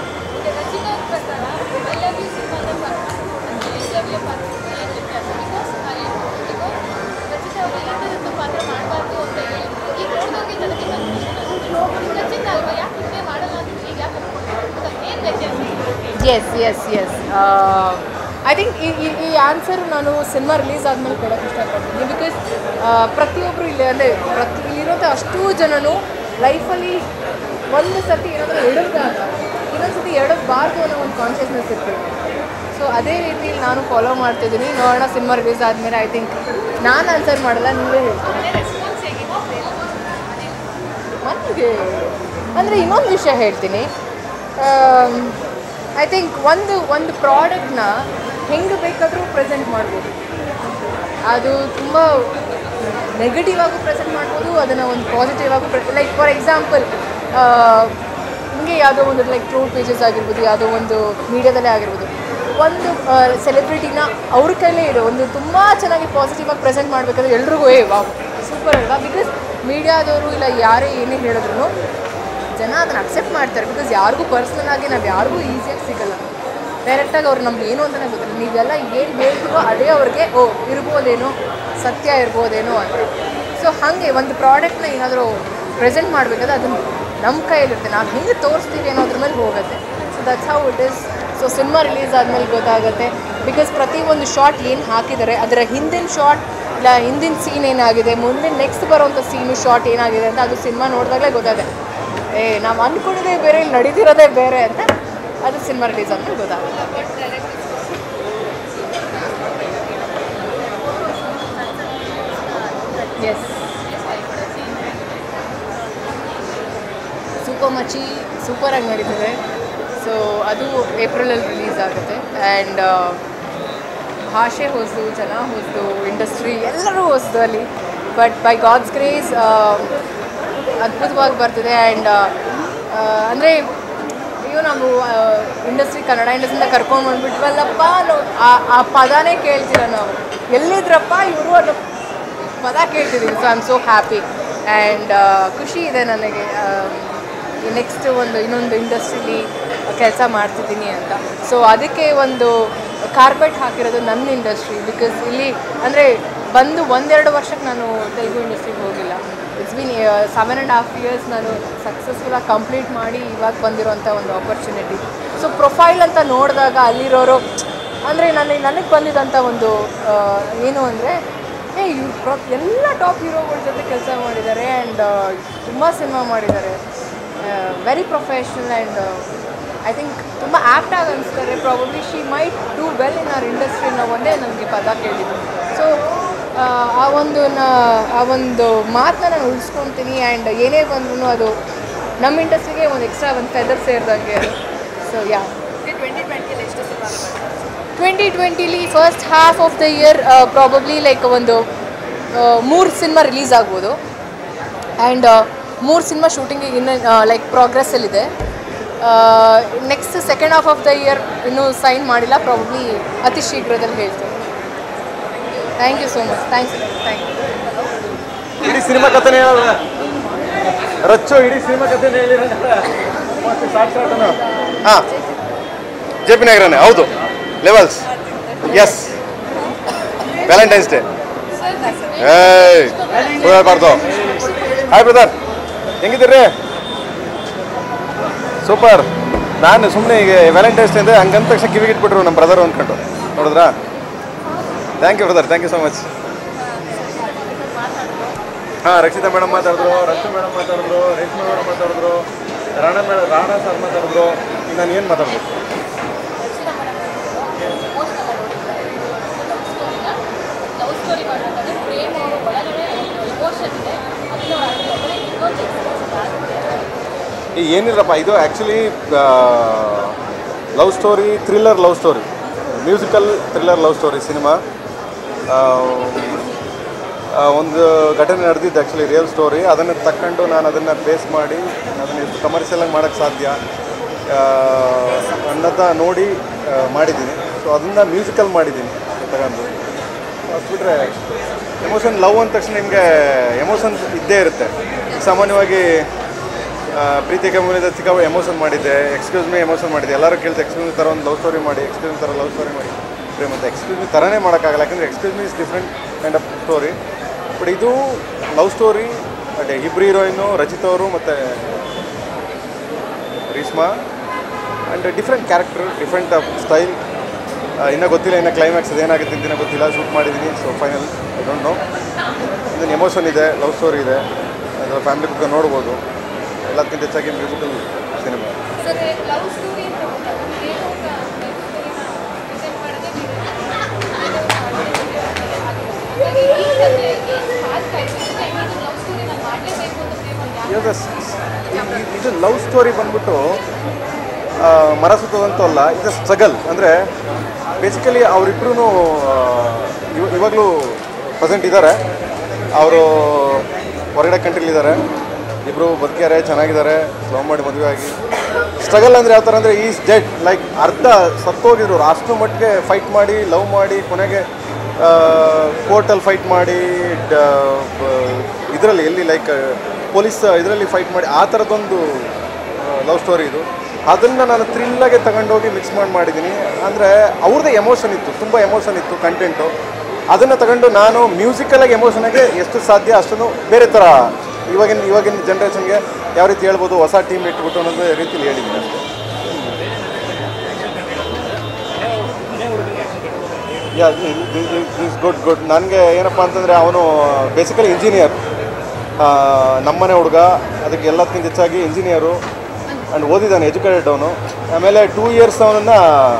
yes yes yes I think ಈ ಈ- ಈ ಆನ್ಸರ್ ನಾನು ಸಿನಿಮಾ ರಿಲೀಸ್ ಆದಮೇಲೆ ಕೊಡೋಕ್ಕೆ ಇಷ್ಟಪಡ್ತೀನಿ ಬಿಕಾಸ್ ಪ್ರತಿಯೊಬ್ಬರು ಇಲ್ಲಿ ಅಂದರೆ ಪ್ರತಿ ಇಲ್ಲಿರೋಂಥ ಅಷ್ಟೂ ಜನನು ಲೈಫಲ್ಲಿ ಒಂದು ಸರ್ತಿ ಏನಾದರೂ ಎಡದಾಗ ಇನ್ನೊಂದು ಸರ್ತಿ ಎಡಬಾರ್ದು ಅನ್ನೋ ಒಂದು ಕಾನ್ಷಿಯಸ್ನೆಸ್ ಇರ್ತದೆ ಸೊ ಅದೇ ರೀತಿಯಲ್ಲಿ ನಾನು ಫಾಲೋ ಮಾಡ್ತಿದ್ದೀನಿ ನೋಡೋಣ ಸಿನಿಮಾ ರಿಲೀಸ್ ಆದಮೇಲೆ ಐ ಥಿಂಕ್ ನಾನು ಆನ್ಸರ್ ಮಾಡಲ್ಲ ನೀವೇ ಹೇಳ್ತೀನಿ ನನಗೆ ಅಂದರೆ ಇನ್ನೊಂದು ವಿಷಯ ಹೇಳ್ತೀನಿ ಐ ಥಿಂಕ್ ಒಂದು ಒಂದು ಪ್ರಾಡಕ್ಟ್ನ ಹೆಂಗೆ ಬೇಕಾದರೂ ಪ್ರೆಸೆಂಟ್ ಮಾಡ್ಬೋದು ಅದು ತುಂಬ ನೆಗೆಟಿವ್ ಆಗೂ ಪ್ರೆಸೆಂಟ್ ಮಾಡ್ಬೋದು ಅದನ್ನು ಒಂದು ಪಾಸಿಟಿವ್ ಆಗೂ ಲೈಕ್ ಫಾರ್ ಎಕ್ಸಾಂಪಲ್ ಹಿಂಗೆ ಯಾವುದೋ ಒಂದು ಲೈಕ್ ಟ್ರೋಲ್ ಪೇಜಸ್ ಆಗಿರ್ಬೋದು ಯಾವುದೋ ಒಂದು ಮೀಡಿಯಾದಲ್ಲೇ ಆಗಿರ್ಬೋದು ಒಂದು ಸೆಲೆಬ್ರಿಟಿನ ಅವ್ರ ಕೈಲೇ ಇದೆ ಒಂದು ತುಂಬ ಚೆನ್ನಾಗಿ ಪಾಸಿಟಿವ್ ಆಗಿ ಪ್ರೆಸೆಂಟ್ ಮಾಡಬೇಕಾದ್ರೆ ಎಲ್ರಿಗೂ ಏ ವಾವ್ ಸೂಪರ್ ಅಲ್ವಾ ಬಿಕಾಸ್ ಮೀಡಿಯಾದವರು ಇಲ್ಲ ಯಾರೇ ಏನೇ ಹೇಳಿದ್ರು ಜನ ಅದನ್ನು ಅಕ್ಸೆಪ್ಟ್ ಮಾಡ್ತಾರೆ ಬಿಕಾಸ್ ಯಾರಿಗೂ ಪರ್ಸ್ನಲ್ ಆಗಿ ನಾವು ಯಾರಿಗೂ ಈಸಿಯಾಗಿ ಸಿಗಲ್ಲ ಡೈರೆಕ್ಟಾಗಿ ಅವ್ರು ನಮ್ಗೆ ಏನು ಅಂತಲೇ ಗೊತ್ತಿಲ್ಲ ನೀವೆಲ್ಲ ಏನು ಹೇಳ್ತೀವೋ ಅದೇ ಅವ್ರಿಗೆ ಓ ಇರ್ಬೋದೇನೋ ಸತ್ಯ ಇರ್ಬೋದೇನೋ ಅಂತ ಸೊ ಹಾಗೆ ಒಂದು ಪ್ರಾಡಕ್ಟ್ನ ಏನಾದರೂ ಪ್ರೆಸೆಂಟ್ ಮಾಡಬೇಕಾದ್ರೆ ಅದನ್ನು ನಮ್ಮ ಕೈಯಲ್ಲಿರುತ್ತೆ ನಾವು ಹೆಂಗೆ ತೋರಿಸ್ತೀವಿ ಅನ್ನೋದ್ರ ಮೇಲೆ ಹೋಗುತ್ತೆ so that's how it is so ಸಿನಿಮಾ ರಿಲೀಸ್ ಆದಮೇಲೆ ಗೊತ್ತಾಗುತ್ತೆ ಬಿಕಾಸ್ ಪ್ರತಿಯೊಂದು ಶಾರ್ಟ್ ಏನು ಹಾಕಿದ್ದಾರೆ ಅದರ ಹಿಂದಿನ ಶಾರ್ಟ್ ಇಲ್ಲ ಹಿಂದಿನ ಸೀನ್ ಏನಾಗಿದೆ ಮುಂದಿನ ನೆಕ್ಸ್ಟ್ ಬರೋವಂಥ ಸೀನು ಶಾರ್ಟ್ ಏನಾಗಿದೆ ಅಂತ ಅದು ಸಿನಿಮಾ ನೋಡಿದಾಗಲೇ ಗೊತ್ತಾಗುತ್ತೆ ಏ ನಾವು ಅಂದ್ಕೊಂಡಿದ್ದೇ ಬೇರೆ ಇಲ್ಲಿ ನಡೀತಿರೋದೇ ಬೇರೆ ಅಂತ ಅದು ಸಿನಿಮಾ ರಿಲೀಸ್ ಆದಮೇಲೆ ಗೊತ್ತಾಗುತ್ತೆ ಎಸ್ ಸೂಪರ್ ಮಚಿ ಸೂಪರಾಗಿ ನಡೀತದೆ ಸೊ ಅದು ಏಪ್ರಿಲಲ್ಲಿ ರಿಲೀಸ್ ಆಗುತ್ತೆ ಆ್ಯಂಡ್ ಭಾಷೆ ಹೊಸದು ಜನ ಹೊಸದು ಇಂಡಸ್ಟ್ರಿ ಎಲ್ಲರೂ ಹೊಸದು ಅಲ್ಲಿ ಬಟ್ ಬೈ ಗಾಡ್ಸ್ ಗ್ರೇಸ್ ಅದ್ಭುತವಾಗಿ ಬರ್ತಿದೆ ಆ್ಯಂಡ್ ಅಂದರೆ ಅಯ್ಯೋ ನಾವು ಇಂಡಸ್ಟ್ರಿ ಕನ್ನಡ ಇಂಡಸ್ಟ್ರಿಯಿಂದ ಕರ್ಕೊಂಡು ಬಂದ್ಬಿಟ್ವಲ್ಲಪ್ಪ ಅನ್ನೋ ಆ- ಆ ಪದನೇ ಕೇಳ್ತೀರ ನಾವು ಎಲ್ಲಿದ್ರಪ್ಪ ಇವರು ಅನ್ನೋ ಪದ ಕೇಳ್ತಿದ್ದೀವಿ so I am so happy and ಖುಷಿ ಇದೆ ನನಗೆ ನೆಕ್ಸ್ಟ್ ಒಂದು ಇನ್ನೊಂದು ಇಂಡಸ್ಟ್ರಿಲಿ ಕೆಲಸ ಮಾಡ್ತಿದ್ದೀನಿ ಅಂತ ಸೊ ಅದಕ್ಕೆ ಒಂದು ಕಾರ್ಪೆಟ್ ಹಾಕಿರೋದು ನನ್ನ ಇಂಡಸ್ಟ್ರಿ ಬಿಕಾಸ್ ಇಲ್ಲಿ ಅಂದರೆ ಬಂದು ಒಂದೆರಡು ವರ್ಷಕ್ಕೆ ನಾನು ತೆಲುಗು ಇಂಡಸ್ಟ್ರಿಗೆ ಹೋಗಿಲ್ಲ it's been seven and half years ನಾನು ಸಕ್ಸಸ್ಫುಲ್ಲಾಗಿ ಕಂಪ್ಲೀಟ್ ಮಾಡಿ ಇವಾಗ ಬಂದಿರೋಂಥ ಒಂದು ಆಪರ್ಚುನಿಟಿ ಸೊ ಪ್ರೊಫೈಲ್ ಅಂತ ನೋಡಿದಾಗ ಅಲ್ಲಿರೋರು ಅಂದರೆ ನನಗೆ ನನಗೆ ಬಂದಿದ್ದಂಥ ಒಂದು ಆ, ಏನು ಅಂದರೆ ಏ ಇವ್ರು ಪ್ರ ಎಲ್ಲ ಟಾಪ್ ಹೀರೋಗಳ ಜೊತೆ ಕೆಲಸ ಮಾಡಿದ್ದಾರೆ ಆ್ಯಂಡ್ ತುಂಬ ಸಿನಿಮಾ ಮಾಡಿದ್ದಾರೆ very professional and I think ತುಂಬ ಆ್ಯಕ್ಟ್ ಆಗಿ ಅನಿಸ್ತಾರೆ probably she might do well in our industry ಅನ್ನೋ ಒಂದೇ ನನಗೆ ಪದ ಕೇಳಿದ್ದು ಸೊ ಆ ಒಂದು ನ- ಆ ಒಂದು ಮಾತನ್ನ ನಾನು ಉಳಿಸ್ಕೊತೀನಿ ಆ್ಯಂಡ್ ಏನೇ ಬಂದ್ರೂ ಅದು ನಮ್ಮ ಇಂಡಸ್ಟ್ರಿಗೆ ಒಂದು ಎಕ್ಸ್ಟ್ರಾ ಒಂದು ಫೆದರ್ ಸೇರಿದಂಗೆ ಅದು ಸೊ ಯಾ ಟ್ವೆಂಟಿ ಟ್ವೆಂಟಿಯಲ್ಲಿ ಎಷ್ಟು ಸಿನಿಮಾ ಟ್ವೆಂಟಿ ಟ್ವೆಂಟಿಲಿ first half of the year probably like ಒಂದು ಮೂರು ಸಿನಿಮಾ ರಿಲೀಸ್ ಆಗ್ಬೋದು ಆ್ಯಂಡ್ ಮೂರು ಸಿನಿಮಾ ಶೂಟಿಂಗಿಗೆ ಇನ್ನೂ ಲೈಕ್ ಪ್ರೋಗ್ರೆಸ್ಸಲ್ಲಿದೆ next second half of the year ಇನ್ನೂ ಸೈನ್ ಮಾಡಿಲ್ಲ ಪ್ರಾಬಬ್ಲಿ ಅತಿ ಶೀಘ್ರದಲ್ಲಿ ಹೇಳ್ತೀನಿ thank you so much thanks thank you ಇಡೀ ಸಿನಿಮಾ ಕಥನೆ ಹೇಳೋದು ರಚ್ಚು ಇಡೀ ಸಿನಿಮಾ ಕಥೆ ಹೇಳಿ ಹಾಂ ಜೆ ಪಿ ನಗರನೇ ಹೌದು ಲೆವೆಲ್ಸ್ ಎಸ್ ವ್ಯಾಲೆಂಟೈನ್ಸ್ ಡೇ ಏಯ್ ಸುಳ್ಳು ಹೇಳ್ಬಾರ್ದು ಹಾಯ್ ಬ್ರದರ್ ಹೆಂಗಿದ್ದೀರಿ ಸೂಪರ್ ನಾನು ಸುಮ್ಮನೆ ಈಗ ವ್ಯಾಲೆಂಟೈನ್ಸ್ ಡೇ ಅಂದರೆ ಹಂಗಂದ ತಕ್ಷಣ ಕಿವಿಗೆ ಇಟ್ಬಿಟ್ರು ನಮ್ಮ ಬ್ರದರ್ ಅಂದ್ಕೊಂಡು ನೋಡಿದ್ರಾ thank you brother thank you so much ಹಾಂ ರಕ್ಷಿತಾ ಮೇಡಮ್ ಮಾತಾಡಿದ್ರು ರಕ್ಷಾ ಮೇಡಮ್ ಮಾತಾಡಿದ್ರು ರೇಷ್ಮಾ ಮೇಡಮ್ ಮಾತಾಡಿದ್ರು ರಾಣಾ ಮೇಡಮ್ ರಾಣಾ ಸರ್ ಮಾತಾಡಿದ್ರು ಇನ್ನು ನಾನು ಏನು ಮಾತಾಡ್ಬೇಕು ಲವ್ ಸ್ಟೋರಿ ಮಾಡಬೇಕಾದ್ರೆ ಪ್ರೇಮ ಒಳಗಡೆ ಇಮೋಷನ್ ಇದೆ ಈ ಏನಿಲ್ಲಪ್ಪ ಇದು actually love story thriller love story musical thriller love story ಸಿನಿಮಾ ಒಂದು ಘಟನೆ ನಡೆದಿದ್ದು ಆ್ಯಕ್ಚುಲಿ ರಿಯಲ್ ಸ್ಟೋರಿ ಅದನ್ನು ತಕ್ಕೊಂಡು ನಾನು ಅದನ್ನು ಬೇಸ್ ಮಾಡಿ ಅದನ್ನು ಎಷ್ಟು ಕಮರ್ಷಿಯಲಾಗಿ ಮಾಡೋಕ್ಕೆ ಸಾಧ್ಯ ಆ, ಅನ್ನೋದ ನೋಡಿ ಆ, ಮಾಡಿದ್ದೀನಿ ಸೊ ಅದನ್ನು ಮ್ಯೂಸಿಕಲ್ ಮಾಡಿದ್ದೀನಿ ತಗೊಂಡು ಅದು ಬಿಟ್ಟರೆ ಎಮೋಷನ್ ಲವ್ ಅಂದ ತಕ್ಷಣ ನಿಮಗೆ ಎಮೋಷನ್ಸ್ ಇದ್ದೇ ಇರುತ್ತೆ ಸಾಮಾನ್ಯವಾಗಿ ಆ, ಪ್ರೀತಿ ಕಮ್ಮನಿದ ಚಿಕ್ಕ ಎಮೋಷನ್ ಮಾಡಿದ್ದೆ ಎಕ್ಸ್ಕ್ಯೂಸ್ ಮೀ ಎಮೋಷನ್ ಮಾಡಿದ್ದೆ ಎಲ್ಲರೂ ಕೇಳ್ತೆ ಎಕ್ಸ್ಕ್ಯೂಸ್ ಮೀ ಥರ ಒಂದು ಲವ್ ಸ್ಟೋರಿ ಮಾಡಿ ಎಕ್ಸ್ಕ್ಯೂಸ್ ಮೀ ಥರ ಲವ್ ಸ್ಟೋರಿ ಮಾಡಿ ಪ್ರೇಮ ಅಂತ ಎಕ್ಸ್ಕ್ಯೂಸ್ ಮೀ ಥರನೇ ಮಾಡೋಕ್ಕಾಗಲ್ಲ ಯಾಕಂದರೆ excuse me is different kind of story but ಇದು ಲವ್ ಸ್ಟೋರಿ ಅದೇ ಇಬ್ಬರು ಹೀರೋಯಿನು ರಚಿತ್ ಅವರು ಮತ್ತು Reeshma and different character different of style ಇನ್ನೂ ಗೊತ್ತಿಲ್ಲ ಇನ್ನು ಕ್ಲೈಮ್ಯಾಕ್ಸ್ ಅದೇನಾಗುತ್ತೆ ಅಂತ ಇನ್ನೂ ಗೊತ್ತಿಲ್ಲ ಶೂಟ್ ಮಾಡಿದ್ದೀನಿ so final I don't know ಇದನ್ನು ಎಮೋಷನ್ ಇದೆ ಲವ್ ಸ್ಟೋರಿ ಇದೆ ಅದರ ಫ್ಯಾಮಿಲಿ ಕುತ್ಕೊಂಡು ನೋಡ್ಬೋದು ಎಲ್ಲದಕ್ಕಿಂತ ಹೆಚ್ಚಾಗಿ ಮ್ಯೂಸಿಕಲ್ ಸಿನಿಮಾ ಸರ್ ಲವ್ ಸ್ಟೋರಿ ಅಂತ ಬಂದಾಗ ಏನು ಪ್ರೆಸೆಂಟ್ ಮಾಡೋದೇ ಲವ್ ಸ್ಟೋರಿ ನಾನು ಮಾಡಲೇಬೇಕು ಅಂತ ಪ್ರೇಮ ಇವಾಗ ಸ್- ಸ್- ಇ- ಇದು ಲವ್ ಸ್ಟೋರಿ ಬಂದ್ಬಿಟ್ಟು ಆ, ಮರ ಸುತ್ತೋದಂತೂ ಅಲ್ಲ ಇದು ಸ್ಟ್ರಗಲ್ ಅಂದರೆ ಬೇಸಿಕಲಿ ಅವರಿಬ್ಬರೂ ಇವಾಗಲೂ ಪ್ರೆಸೆಂಟ್ ಇದ್ದಾರೆ ಅವರು ಹೊರಗಡೆ ಕಂಟ್ರಿಲಿದ್ದಾರೆ ಇಬ್ಬರು ಬದುಕಿದ್ದಾರೆ ಚೆನ್ನಾಗಿದ್ದಾರೆ ಲವ್ ಮಾಡಿ ಮದುವೆ ಆಗಿ ಸ್ಟ್ರಗಲ್ ಅಂದರೆ ಯಾವ ಥರ ಅಂದರೆ ಈಸ್ ಡೆಡ್ ಲೈಕ್ ಅರ್ಧ ಸತ್ತೋಗಿದ್ರು ಅವ್ರು ಅಷ್ಟು ಮಟ್ಟಿಗೆ ಫೈಟ್ ಮಾಡಿ ಲವ್ ಮಾಡಿ ಕೊನೆಗೆ ಕೋರ್ಟಲ್ಲಿ ಫೈಟ್ ಮಾಡಿ ಇದರಲ್ಲಿ ಎಲ್ಲಿ ಲೈಕ್ ಪೊಲೀಸ್ ಇದರಲ್ಲಿ ಫೈಟ್ ಮಾಡಿ ಆ ಥರದ್ದೊಂದು ಲವ್ ಸ್ಟೋರಿ ಇದು ಅದನ್ನು ನಾನು ಥ್ರಿಲ್ಲಾಗೆ ತಗೊಂಡೋಗಿ ಮಿಕ್ಸ್ ಮಾಡಿ ಮಾಡಿದ್ದೀನಿ ಅಂದರೆ ಅವ್ರದ್ದೇ ಎಮೋಷನ್ ಇತ್ತು ತುಂಬ ಎಮೋಷನ್ ಇತ್ತು ಕಂಟೆಂಟು ಅದನ್ನು ತಗೊಂಡು ನಾನು ಮ್ಯೂಸಿಕಲಾಗಿ ಎಮೋಷನಾಗೆ ಎಷ್ಟು ಸಾಧ್ಯ ಅಷ್ಟನ್ನು ಬೇರೆ ಥರ ಇವಾಗಿನ ಇವಾಗಿನ ಜನ್ರೇಷನ್ಗೆ ಯಾವ ರೀತಿ ಹೇಳ್ಬೋದು ಹೊಸ ಟೀಮ್ ಇಟ್ಬಿಟ್ಟು ಅನ್ನೋದು ರೀತಿಲಿ ಹೇಳಿದ್ದೀನಿ ಅಷ್ಟೇ ಯಾ ಇಸ್ ಗುಡ್ ಗುಡ್ ನನಗೆ ಏನಪ್ಪ ಅಂತಂದರೆ ಅವನು ಬೇಸಿಕಲಿ ಇಂಜಿನಿಯರ್ ನಮ್ಮನೆ ಹುಡುಗ ಅದಕ್ಕೆ ಎಲ್ಲದಕ್ಕಿಂತ ಹೆಚ್ಚಾಗಿ ಇಂಜಿನಿಯರು ಆ್ಯಂಡ್ ಓದಿದ್ದಾನೆ ಎಜುಕೇಟೆಡ್ ಅವನು ಆಮೇಲೆ ಟೂ ಇಯರ್ಸ್ ಅವನನ್ನು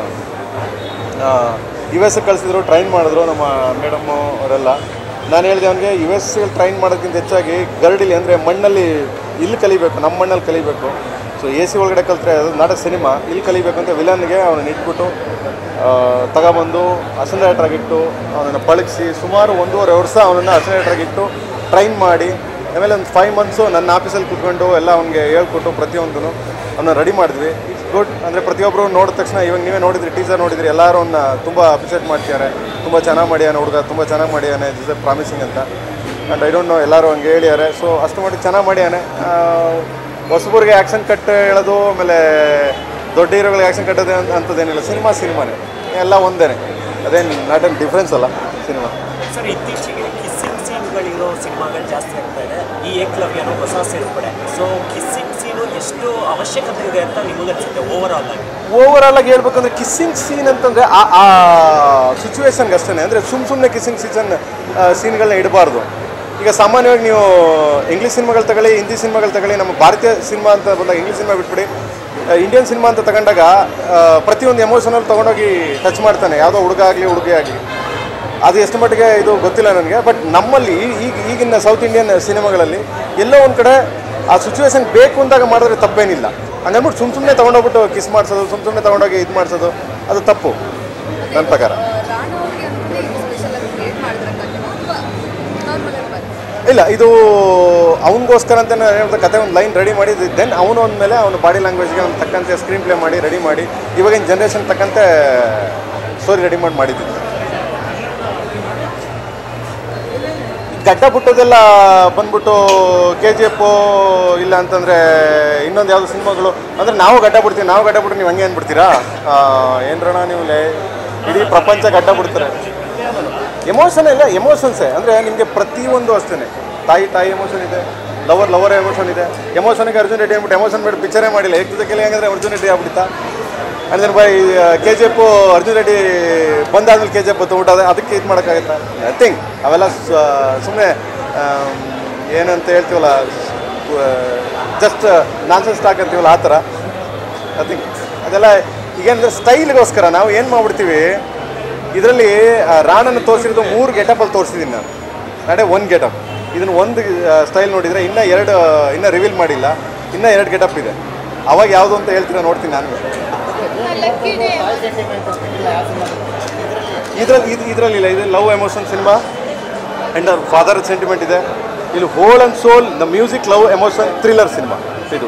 ಯು ಎಸ್ ಕಳಿಸಿದ್ರು ಟ್ರೈನ್ ಮಾಡಿದ್ರು ನಮ್ಮ ಮೇಡಮ್ಮು ಅವರೆಲ್ಲ ನಾನು ಹೇಳಿದೆ ಅವನಿಗೆ ಯು ಎಸ್ ಟ್ರೈನ್ ಮಾಡೋದಕ್ಕಿಂತ ಹೆಚ್ಚಾಗಿ ಗರಡಿಲಿ ಅಂದರೆ ಮಣ್ಣಲ್ಲಿ ಇಲ್ಲಿ ಕಲಿಬೇಕು ನಮ್ಮ ಮಣ್ಣಲ್ಲಿ ಕಲಿಬೇಕು ಸೊ ಎ ಸಿ ಒಳಗಡೆ ಕಲಿತ್ರೆ ಅದು ನಾಟಕ ಸಿನಿಮಾ ಇಲ್ಲಿ ಕಲಿಬೇಕು ಅಂತ ವಿಲನ್ಗೆ ಅವನನ್ನು ಇಟ್ಬಿಟ್ಟು ಆ, ತಗೊಬಂದು ಅಸಂಡೇಟ್ರಾಗಿಟ್ಟು ಅವನನ್ನು ಪಳಗಿಸಿ ಸುಮಾರು ಒಂದೂವರೆ ವರ್ಷ ಅವನನ್ನು ಅಸಂಡೇಟ್ರಾಗಿಟ್ಟು ಟ್ರೈನ್ ಮಾಡಿ ಆಮೇಲೆ ಒಂದು ಫೈವ್ ಮಂತ್ಸು ನನ್ನ ಆಫೀಸಲ್ಲಿ ಕೂತ್ಕೊಂಡು ಎಲ್ಲ ಅವ್ನಿಗೆ ಹೇಳ್ಕೊಟ್ಟು ಪ್ರತಿಯೊಂದೂ ಅವನ್ನ ರೆಡಿ ಮಾಡಿದ್ವಿ ಇಟ್ಸ್ ಗುಡ್ ಅಂದರೆ ಪ್ರತಿಯೊಬ್ಬರು ನೋಡಿದ ತಕ್ಷಣ ಇವಾಗ ನೀವೇ ನೋಡಿದ್ರಿ ಟೀಸರ್ ನೋಡಿದ್ರಿ ಎಲ್ಲರೂ ಅವನ್ನ ತುಂಬ ಅಪ್ರಿಷಿಯೇಟ್ ಮಾಡ್ತಿದ್ದಾರೆ ತುಂಬ ಚೆನ್ನಾಗಿ ಮಾಡ್ಯಾನ ಹುಡುಗ ತುಂಬ ಚೆನ್ನಾಗಿ ಮಾಡ್ಯಾನೆ ದಿಸ್ ಇಸ್ ಪ್ರಾಮಿಸಿಂಗ್ ಅಂತ ಆ್ಯಂಡ್ ಐ ಡೋಂಟ್ ನೋ ಎಲ್ಲರೂ ಹಂಗೆ ಹೇಳಿದ್ದಾರೆ ಸೊ ಅಷ್ಟು ಮಾಡಿ ಚೆನ್ನಾಗಿ ಮಾಡ್ಯಾನೆ ಆ, ಹೊಸಬರಿಗೆ ಆ್ಯಕ್ಷನ್ ಕಟ್ ಹೇಳೋದು ಆಮೇಲೆ ದೊಡ್ಡ ಹೀರೋಗಳಿಗೆ ಆ್ಯಕ್ಷನ್ ಕಟ್ಟೋದು ಅಂತ ಅಂಥದ್ದೇನಿಲ್ಲ ಸಿನಿಮಾ ಸಿನಿಮಾನೇ ಎಲ್ಲ ಒಂದೇ ಅದೇನು ನಾಟ್ ಏನು ಡಿಫ್ರೆನ್ಸ್ ಅಲ್ಲ ಸಿನಿಮಾ ಸರ್ ಇತ್ತೀಚೆಗೆ ಕಿಸ್ಸಿಂಗ್ ಸೀನ್ಗಳಿರೋ ಸಿನಿಮಾಗಳು ಜಾಸ್ತಿ ಆಗ್ತಾ ಇದೆ ಈ ಏಕಲವ್ಯನೂ ಹೊಸ ಸೇರ್ಪಡೆ ಸೊ ಕಿಸ್ಸಿಂಗ್ ಸೀನು ಎಷ್ಟು ಅವಶ್ಯಕತೆ ಇದೆ ಅಂತ ನಿಮಗನ್ಸುತ್ತೆ ಓವರ್ ಆಲ್ ಆಗಿ ಓವರಾಲ್ ಆಗಿ ಹೇಳ್ಬೇಕಂದ್ರೆ ಕಿಸ್ಸಿಂಗ್ ಸೀನ್ ಅಂತಂದರೆ ಆ ಆ ಸಿಚುವೇಶನ್ಗೆ ಅಷ್ಟೇ ಅಂದರೆ ಸುಮ್ಮ ಸುಮ್ಮನೆ ಕಿಸ್ಸಿಂಗ್ ಸೀಸನ್ ಸೀನ್ಗಳನ್ನ ಇಡಬಾರ್ದು ಈಗ ಸಾಮಾನ್ಯವಾಗಿ ನೀವು ಇಂಗ್ಲೀಷ್ ಸಿನಿಮಾಗಳು ತಗೊಳ್ಳಿ ಹಿಂದಿ ಸಿನಿಮಾಗಳು ತಗೊಳ್ಳಿ ನಮ್ಮ ಭಾರತೀಯ ಸಿನಿಮಾ ಅಂತ ಬಂದಾಗ ಇಂಗ್ಲೀಷ್ ಸಿನಿಮಾ ಬಿಟ್ಬಿಡಿ ಇಂಡಿಯನ್ ಸಿನಿಮಾ ಅಂತ ತಗೊಂಡಾಗ ಆ, ಪ್ರತಿಯೊಂದು ಎಮೋಷನಲ್ ತೊಗೊಂಡೋಗಿ ಟಚ್ ಮಾಡ್ತಾನೆ ಯಾವುದೋ ಹುಡುಗ ಆಗಲಿ ಹುಡುಗಿ ಆಗಲಿ ಅದು ಎಷ್ಟು ಮಟ್ಟಿಗೆ ಇದು ಗೊತ್ತಿಲ್ಲ ನನಗೆ ಬಟ್ ನಮ್ಮಲ್ಲಿ ಈ- ಈಗ ಈಗಿನ ಸೌತ್ ಇಂಡಿಯನ್ ಸಿನಿಮಾಗಳಲ್ಲಿ ಎಲ್ಲೋ ಒಂದು ಕಡೆ ಆ ಸಿಚುವೇಶನ್ ಬೇಕು ಅಂದಾಗ ಮಾಡಿದ್ರೆ ತಪ್ಪೇನಿಲ್ಲ ಹಂಗನ್ಬಿಟ್ಟು ಸುಮ್ಮ ಸುಮ್ಮನೆ ತೊಗೊಂಡೋಗ್ಬಿಟ್ಟು ಕಿಸ್ ಮಾಡಿಸೋದು ಸುಮ್ಮ ಸುಮ್ಮನೆ ತೊಗೊಂಡೋಗಿ ಇದು ಮಾಡಿಸೋದು ಅದು ತಪ್ಪು ನನ್ನ ಪ್ರಕಾರ ರಾಣಾ ಅವ್ರಿಗೆ ಅಂತ ಸ್ಪೆಷಲ್ ಆಗಿ ಕ್ರಿಯೇಟ್ ಮಾಡಿದ್ರೆ ಅಥವಾ ನಾರ್ಮಲ್ ಆಗಿ ಬಂತು ಇಲ್ಲ ಇದು ಅವನಿಗೋಸ್ಕರ ಅಂತ ನಾನು ಹೇಳ್ದೆ ಕತೆ ಒಂದು ಲೈನ್ ರೆಡಿ ಮಾಡಿ ದೆನ್ ಅವನು ಅಂದಮೇಲೆ ಅವನ ಬಾಡಿ ಲ್ಯಾಂಗ್ವೇಜ್ಗೆ ಅವ್ನು ತಕ್ಕಂತೆ ಸ್ಕ್ರೀನ್ ಪ್ಲೇ ಮಾಡಿ ರೆಡಿ ಮಾಡಿ ಇವಾಗಿನ ಜನ್ರೇಷನ್ ತಕ್ಕಂತೆ ಸ್ಟೋರಿ ರೆಡಿ ಮಾಡಿ ಮಾಡಿದ್ದೀನಿ ಗಡ್ಡ ಬಿಟ್ಟೋದೆಲ್ಲ ಬಂದ್ಬಿಟ್ಟು ಕೆ ಜಿ ಎಫ್ ಇಲ್ಲ ಅಂತಂದರೆ ಇನ್ನೊಂದು ಯಾವುದು ಸಿನಿಮಾಗಳು ಅಂದರೆ ನಾವು ಗಡ್ಡ ಬಿಡ್ತೀವಿ ನಾವು ಗಡ್ಡ ಬಿಟ್ಟು ನೀವು ಹಂಗೆ ಅಂದ್ಬಿಡ್ತೀರಾ ಆ, ಏನ್ರಣ ನೀವು ಲೇ ಇಡೀ ಪ್ರಪಂಚ ಗಡ್ಡ ಬಿಡ್ತಾರೆ ಎಮೋಷನ್ ಇಲ್ಲ ಎಮೋಷನ್ಸೇ ಅಂದರೆ ನಿಮಗೆ ಪ್ರತಿಯೊಂದು ಅಷ್ಟೇ ತಾಯಿ ತಾಯಿ ಎಮೋಷನ್ ಇದೆ ಲವರ್ ಲವರ್ ಎಮೋಷನ್ ಇದೆ ಎಮೋಷನ್ಗೆ ಅರ್ಜುನ್ ರೆಡ್ಡಿ ಅಂದ್ಬಿಟ್ಟು ಎಮೋಷನ್ ಬಿಟ್ಟು ಪಿಕ್ಚರೇ ಮಾಡಿಲ್ಲ ಏಕ್ ಕೆಲ ಹೆಂಗಂದ್ರೆ ಅರ್ಜುನ್ ರೆಡ್ಡಿ ಆಗ್ಬಿಡ್ತಾ ಅಂದರೆ by K G F Arjun Reddy ಬಂದಾದ್ಮೇಲೆ ಕೆ ಜಿ ಎಫ್ ತೊಗೊಂಡು ಅದಕ್ಕೆ ಇದು ಮಾಡೋಕ್ಕಾಗತ್ತಾ ನಥಿಂಗ್ ಅವೆಲ್ಲ ಸುಮ್ಮನೆ ಏನಂತ ಹೇಳ್ತೀವಲ್ಲ ಜಸ್ಟ್ ನಾನ್ಸೆನ್ಸ್ ಸ್ಟಾಕ್ ಅಂತೀವಲ್ಲ ಆ ಥರ ನಥಿಂಗ್ ಅದೆಲ್ಲ ಈಗೇನಂದ್ರೆ ಸ್ಟೈಲ್ಗೋಸ್ಕರ ನಾವು ಏನು ಮಾಡ್ಬಿಡ್ತೀವಿ ಇದರಲ್ಲಿ ರಾಣನ್ನು ತೋರಿಸಿರೋದು ಮೂರು ಗೆಟಪಲ್ಲಿ ತೋರಿಸಿದ್ದೀನಿ ನಾನು ನಾಳೆ ಒಂದು ಗೆಟಪ್ ಇದನ್ನು ಒಂದು ಸ್ಟೈಲ್ ನೋಡಿದರೆ ಇನ್ನೂ ಎರಡು ಇನ್ನೂ ರಿವೀಲ್ ಮಾಡಿಲ್ಲ ಇನ್ನೂ ಎರಡು ಗೆಟಪ್ ಇದೆ ಅವಾಗ ಯಾವುದು ಅಂತ ಹೇಳ್ತೀರಾ ನೋಡ್ತೀನಿ ನಾನು ಇದ್ರಲ್ಲಿ ಇದು ಇದರಲ್ಲಿ ಇಲ್ಲ ಇದು ಲವ್ ಎಮೋಷನ್ ಸಿನಿಮಾ ಆ್ಯಂಡ್ ಫಾದರ್ ಸೆಂಟಿಮೆಂಟ್ ಇದೆ ಇಲ್ಲಿ whole and soul the music love emotion thriller ಸಿನಿಮಾ ಇದು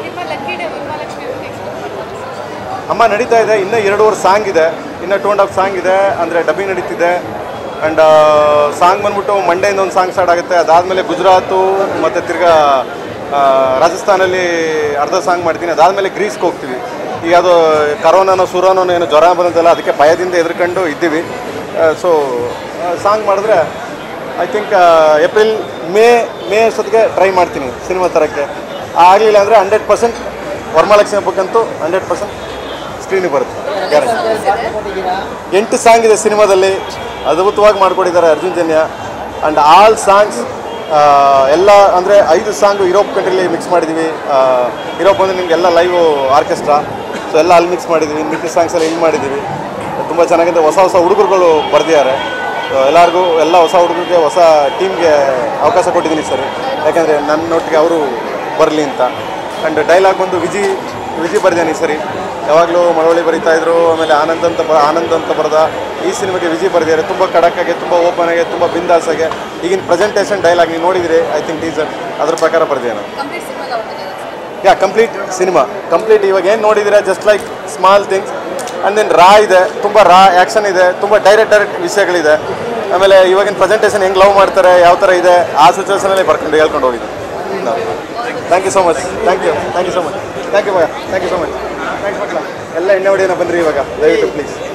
ಅಮ್ಮ ನಡೀತಾ ಇದೆ ಇನ್ನೂ ಎರಡೂವರೆ ಸಾಂಗ್ ಇದೆ ಇನ್ನೂ ಟೂ ಆ್ಯಂಡ್ ಹಾಫ್ ಸಾಂಗ್ ಇದೆ ಅಂದರೆ ಡಬ್ಬಿಂಗ್ ನಡೀತಿದೆ ಆ್ಯಂಡ್ ಸಾಂಗ್ ಬಂದ್ಬಿಟ್ಟು ಮಂಡೆಯಿಂದ ಒಂದು ಸಾಂಗ್ ಸ್ಟಾರ್ಟ್ ಆಗುತ್ತೆ ಅದಾದಮೇಲೆ ಗುಜರಾತು ಮತ್ತು ತಿರ್ಗಾ ಆ, ರಾಜಸ್ಥಾನಲ್ಲಿ ಅರ್ಧ ಸಾಂಗ್ ಮಾಡ್ತೀನಿ ಅದಾದಮೇಲೆ ಗ್ರೀಸ್ಗೆ ಹೋಗ್ತೀವಿ ಈಗ ಅದು ಕರೋನಾನೋ ಸುರೋನೋ ಏನು ಜ್ವರ ಬಂದಲ್ಲ ಅದಕ್ಕೆ ಭಯದಿಂದ ಎದುರ್ಕೊಂಡು ಇದ್ದೀವಿ ಸೊ ಸಾಂಗ್ ಮಾಡಿದ್ರೆ I think April May May ಅಷ್ಟೊತ್ತಿಗೆ ಟ್ರೈ ಮಾಡ್ತೀನಿ ಸಿನಿಮಾ ತರೋಕ್ಕೆ ಆಗಲಿಲ್ಲ ಅಂದರೆ ಹಂಡ್ರೆಡ್ ಪರ್ಸೆಂಟ್ ವರಮಹಾಲಕ್ಷ್ಮಿ ಹಬ್ಬಕ್ಕಂತೂ ಹಂಡ್ರೆಡ್ ಪರ್ಸೆಂಟ್ ಸ್ಕ್ರೀನಿಗೆ ಬರುತ್ತೆ ಗ್ಯಾರಂಟಿ ಎಂಟು ಸಾಂಗ್ ಇದೆ ಸಿನಿಮಾದಲ್ಲಿ ಅದ್ಭುತವಾಗಿ ಮಾಡ್ಕೊಟ್ಟಿದ್ದಾರೆ Arjun Janya and all songs ಎಲ್ಲ ಅಂದರೆ ಐದು ಸಾಂಗು ಯುರೋಪ್ ಕಂಟ್ರಿಲಿ ಮಿಕ್ಸ್ ಮಾಡಿದ್ದೀವಿ ಯುರೋಪ್ ಅಂದರೆ ನಿಮಗೆಲ್ಲ ಲೈವ್ ಆರ್ಕೆಸ್ಟ್ರಾ ಸೊ ಎಲ್ಲ ಅಲ್ಲಿ ಮಿಕ್ಸ್ ಮಾಡಿದ್ದೀವಿ ಮಿಕ್ಕಿದ ಸಾಂಗ್ಸ್ ಎಲ್ಲ ಇಲ್ಲಿ ಮಾಡಿದ್ದೀವಿ ತುಂಬ ಚೆನ್ನಾಗಿದೆ ಹೊಸ ಹೊಸ ಹುಡುಗರುಗಳು ಬರೆದಿದ್ದಾರೆ ಸೊ ಎಲ್ಲರಿಗೂ ಎಲ್ಲ ಹೊಸ ಹುಡುಗರಿಗೆ ಹೊಸ ಟೀಮ್ಗೆ ಅವಕಾಶ ಕೊಟ್ಟಿದ್ದೀನಿ ಸರ್ ಯಾಕೆಂದರೆ ನನ್ನೊಟ್ಟಿಗೆ ಅವರು ಬರಲಿ ಅಂತ ಆ್ಯಂಡ್ ಡೈಲಾಗ್ ಬಂದು ವಿಜಿ ವಿಜಿ ಬರೆದೇನೆ ಈ ಸರಿ ಯಾವಾಗಲೂ ಮಳವಳ್ಳಿ ಬರೀತಾ ಇದ್ರು ಆಮೇಲೆ ಆನಂದ್ ಅಂತ ಬ ಆನಂದ್ ಅಂತ ಬರೆದ ಈ ಸಿನಿಮಾಗೆ ವಿಜಿ ಬರೆದಿದ್ದಾರೆ ತುಂಬ ಖಡಕ್ಕಾಗಿ ತುಂಬ ಓಪನ್ ಆಗಿ ತುಂಬ ಬಿಂದಾಸಾಗೆ ಈಗಿನ ಪ್ರೆಸೆಂಟೇಷನ್ ಡೈಲಾಗ್ ನೀವು ನೋಡಿದಿರಿ ಐ ಥಿಂಕ್ ಟೀಸರ್ ಅದ್ರ ಪ್ರಕಾರ ಬರೆದಿದ್ದೇನೆ ಕಂಪ್ಲೀಟ್ ಸಿನಿಮಾ ಹೊರಟಿದೆ ಯಾ ಕಂಪ್ಲೀಟ್ ಸಿನಿಮಾ ಕಂಪ್ಲೀಟ್ ಇವಾಗ ಏನು ನೋಡಿದ್ದೀರಾ just like small things and then raw ಇದೆ ತುಂಬ ರಾ ಆ್ಯಕ್ಷನ್ ಇದೆ ತುಂಬ ಡೈರೆಕ್ಟ್ ಡೈರೆಕ್ಟ್ ವಿಷಯಗಳಿದೆ ಆಮೇಲೆ ಇವಾಗಿನ ಪ್ರೆಸೆಂಟೇಷನ್ ಹೆಂಗೆ ಲವ್ ಮಾಡ್ತಾರೆ ಯಾವ ಥರ ಇದೆ ಆ ಸಿಚುವೇಷನಲ್ಲಿ ಬರ್ಕೊಂಡು ಹೇಳ್ಕೊಂಡು ಹೋಗಿದ್ದೆ thank you so much thank you thank you so much thank you bye thank you so much thanks ಮಕ್ಕಳ ಎಲ್ಲ ಎಣ್ಣೆ ಹೊಡಿಯೋಣ ಬನ್ನಿರಿ ಇವಾಗ ದಯವಿಟ್ಟು ಪ್ಲೀಸ್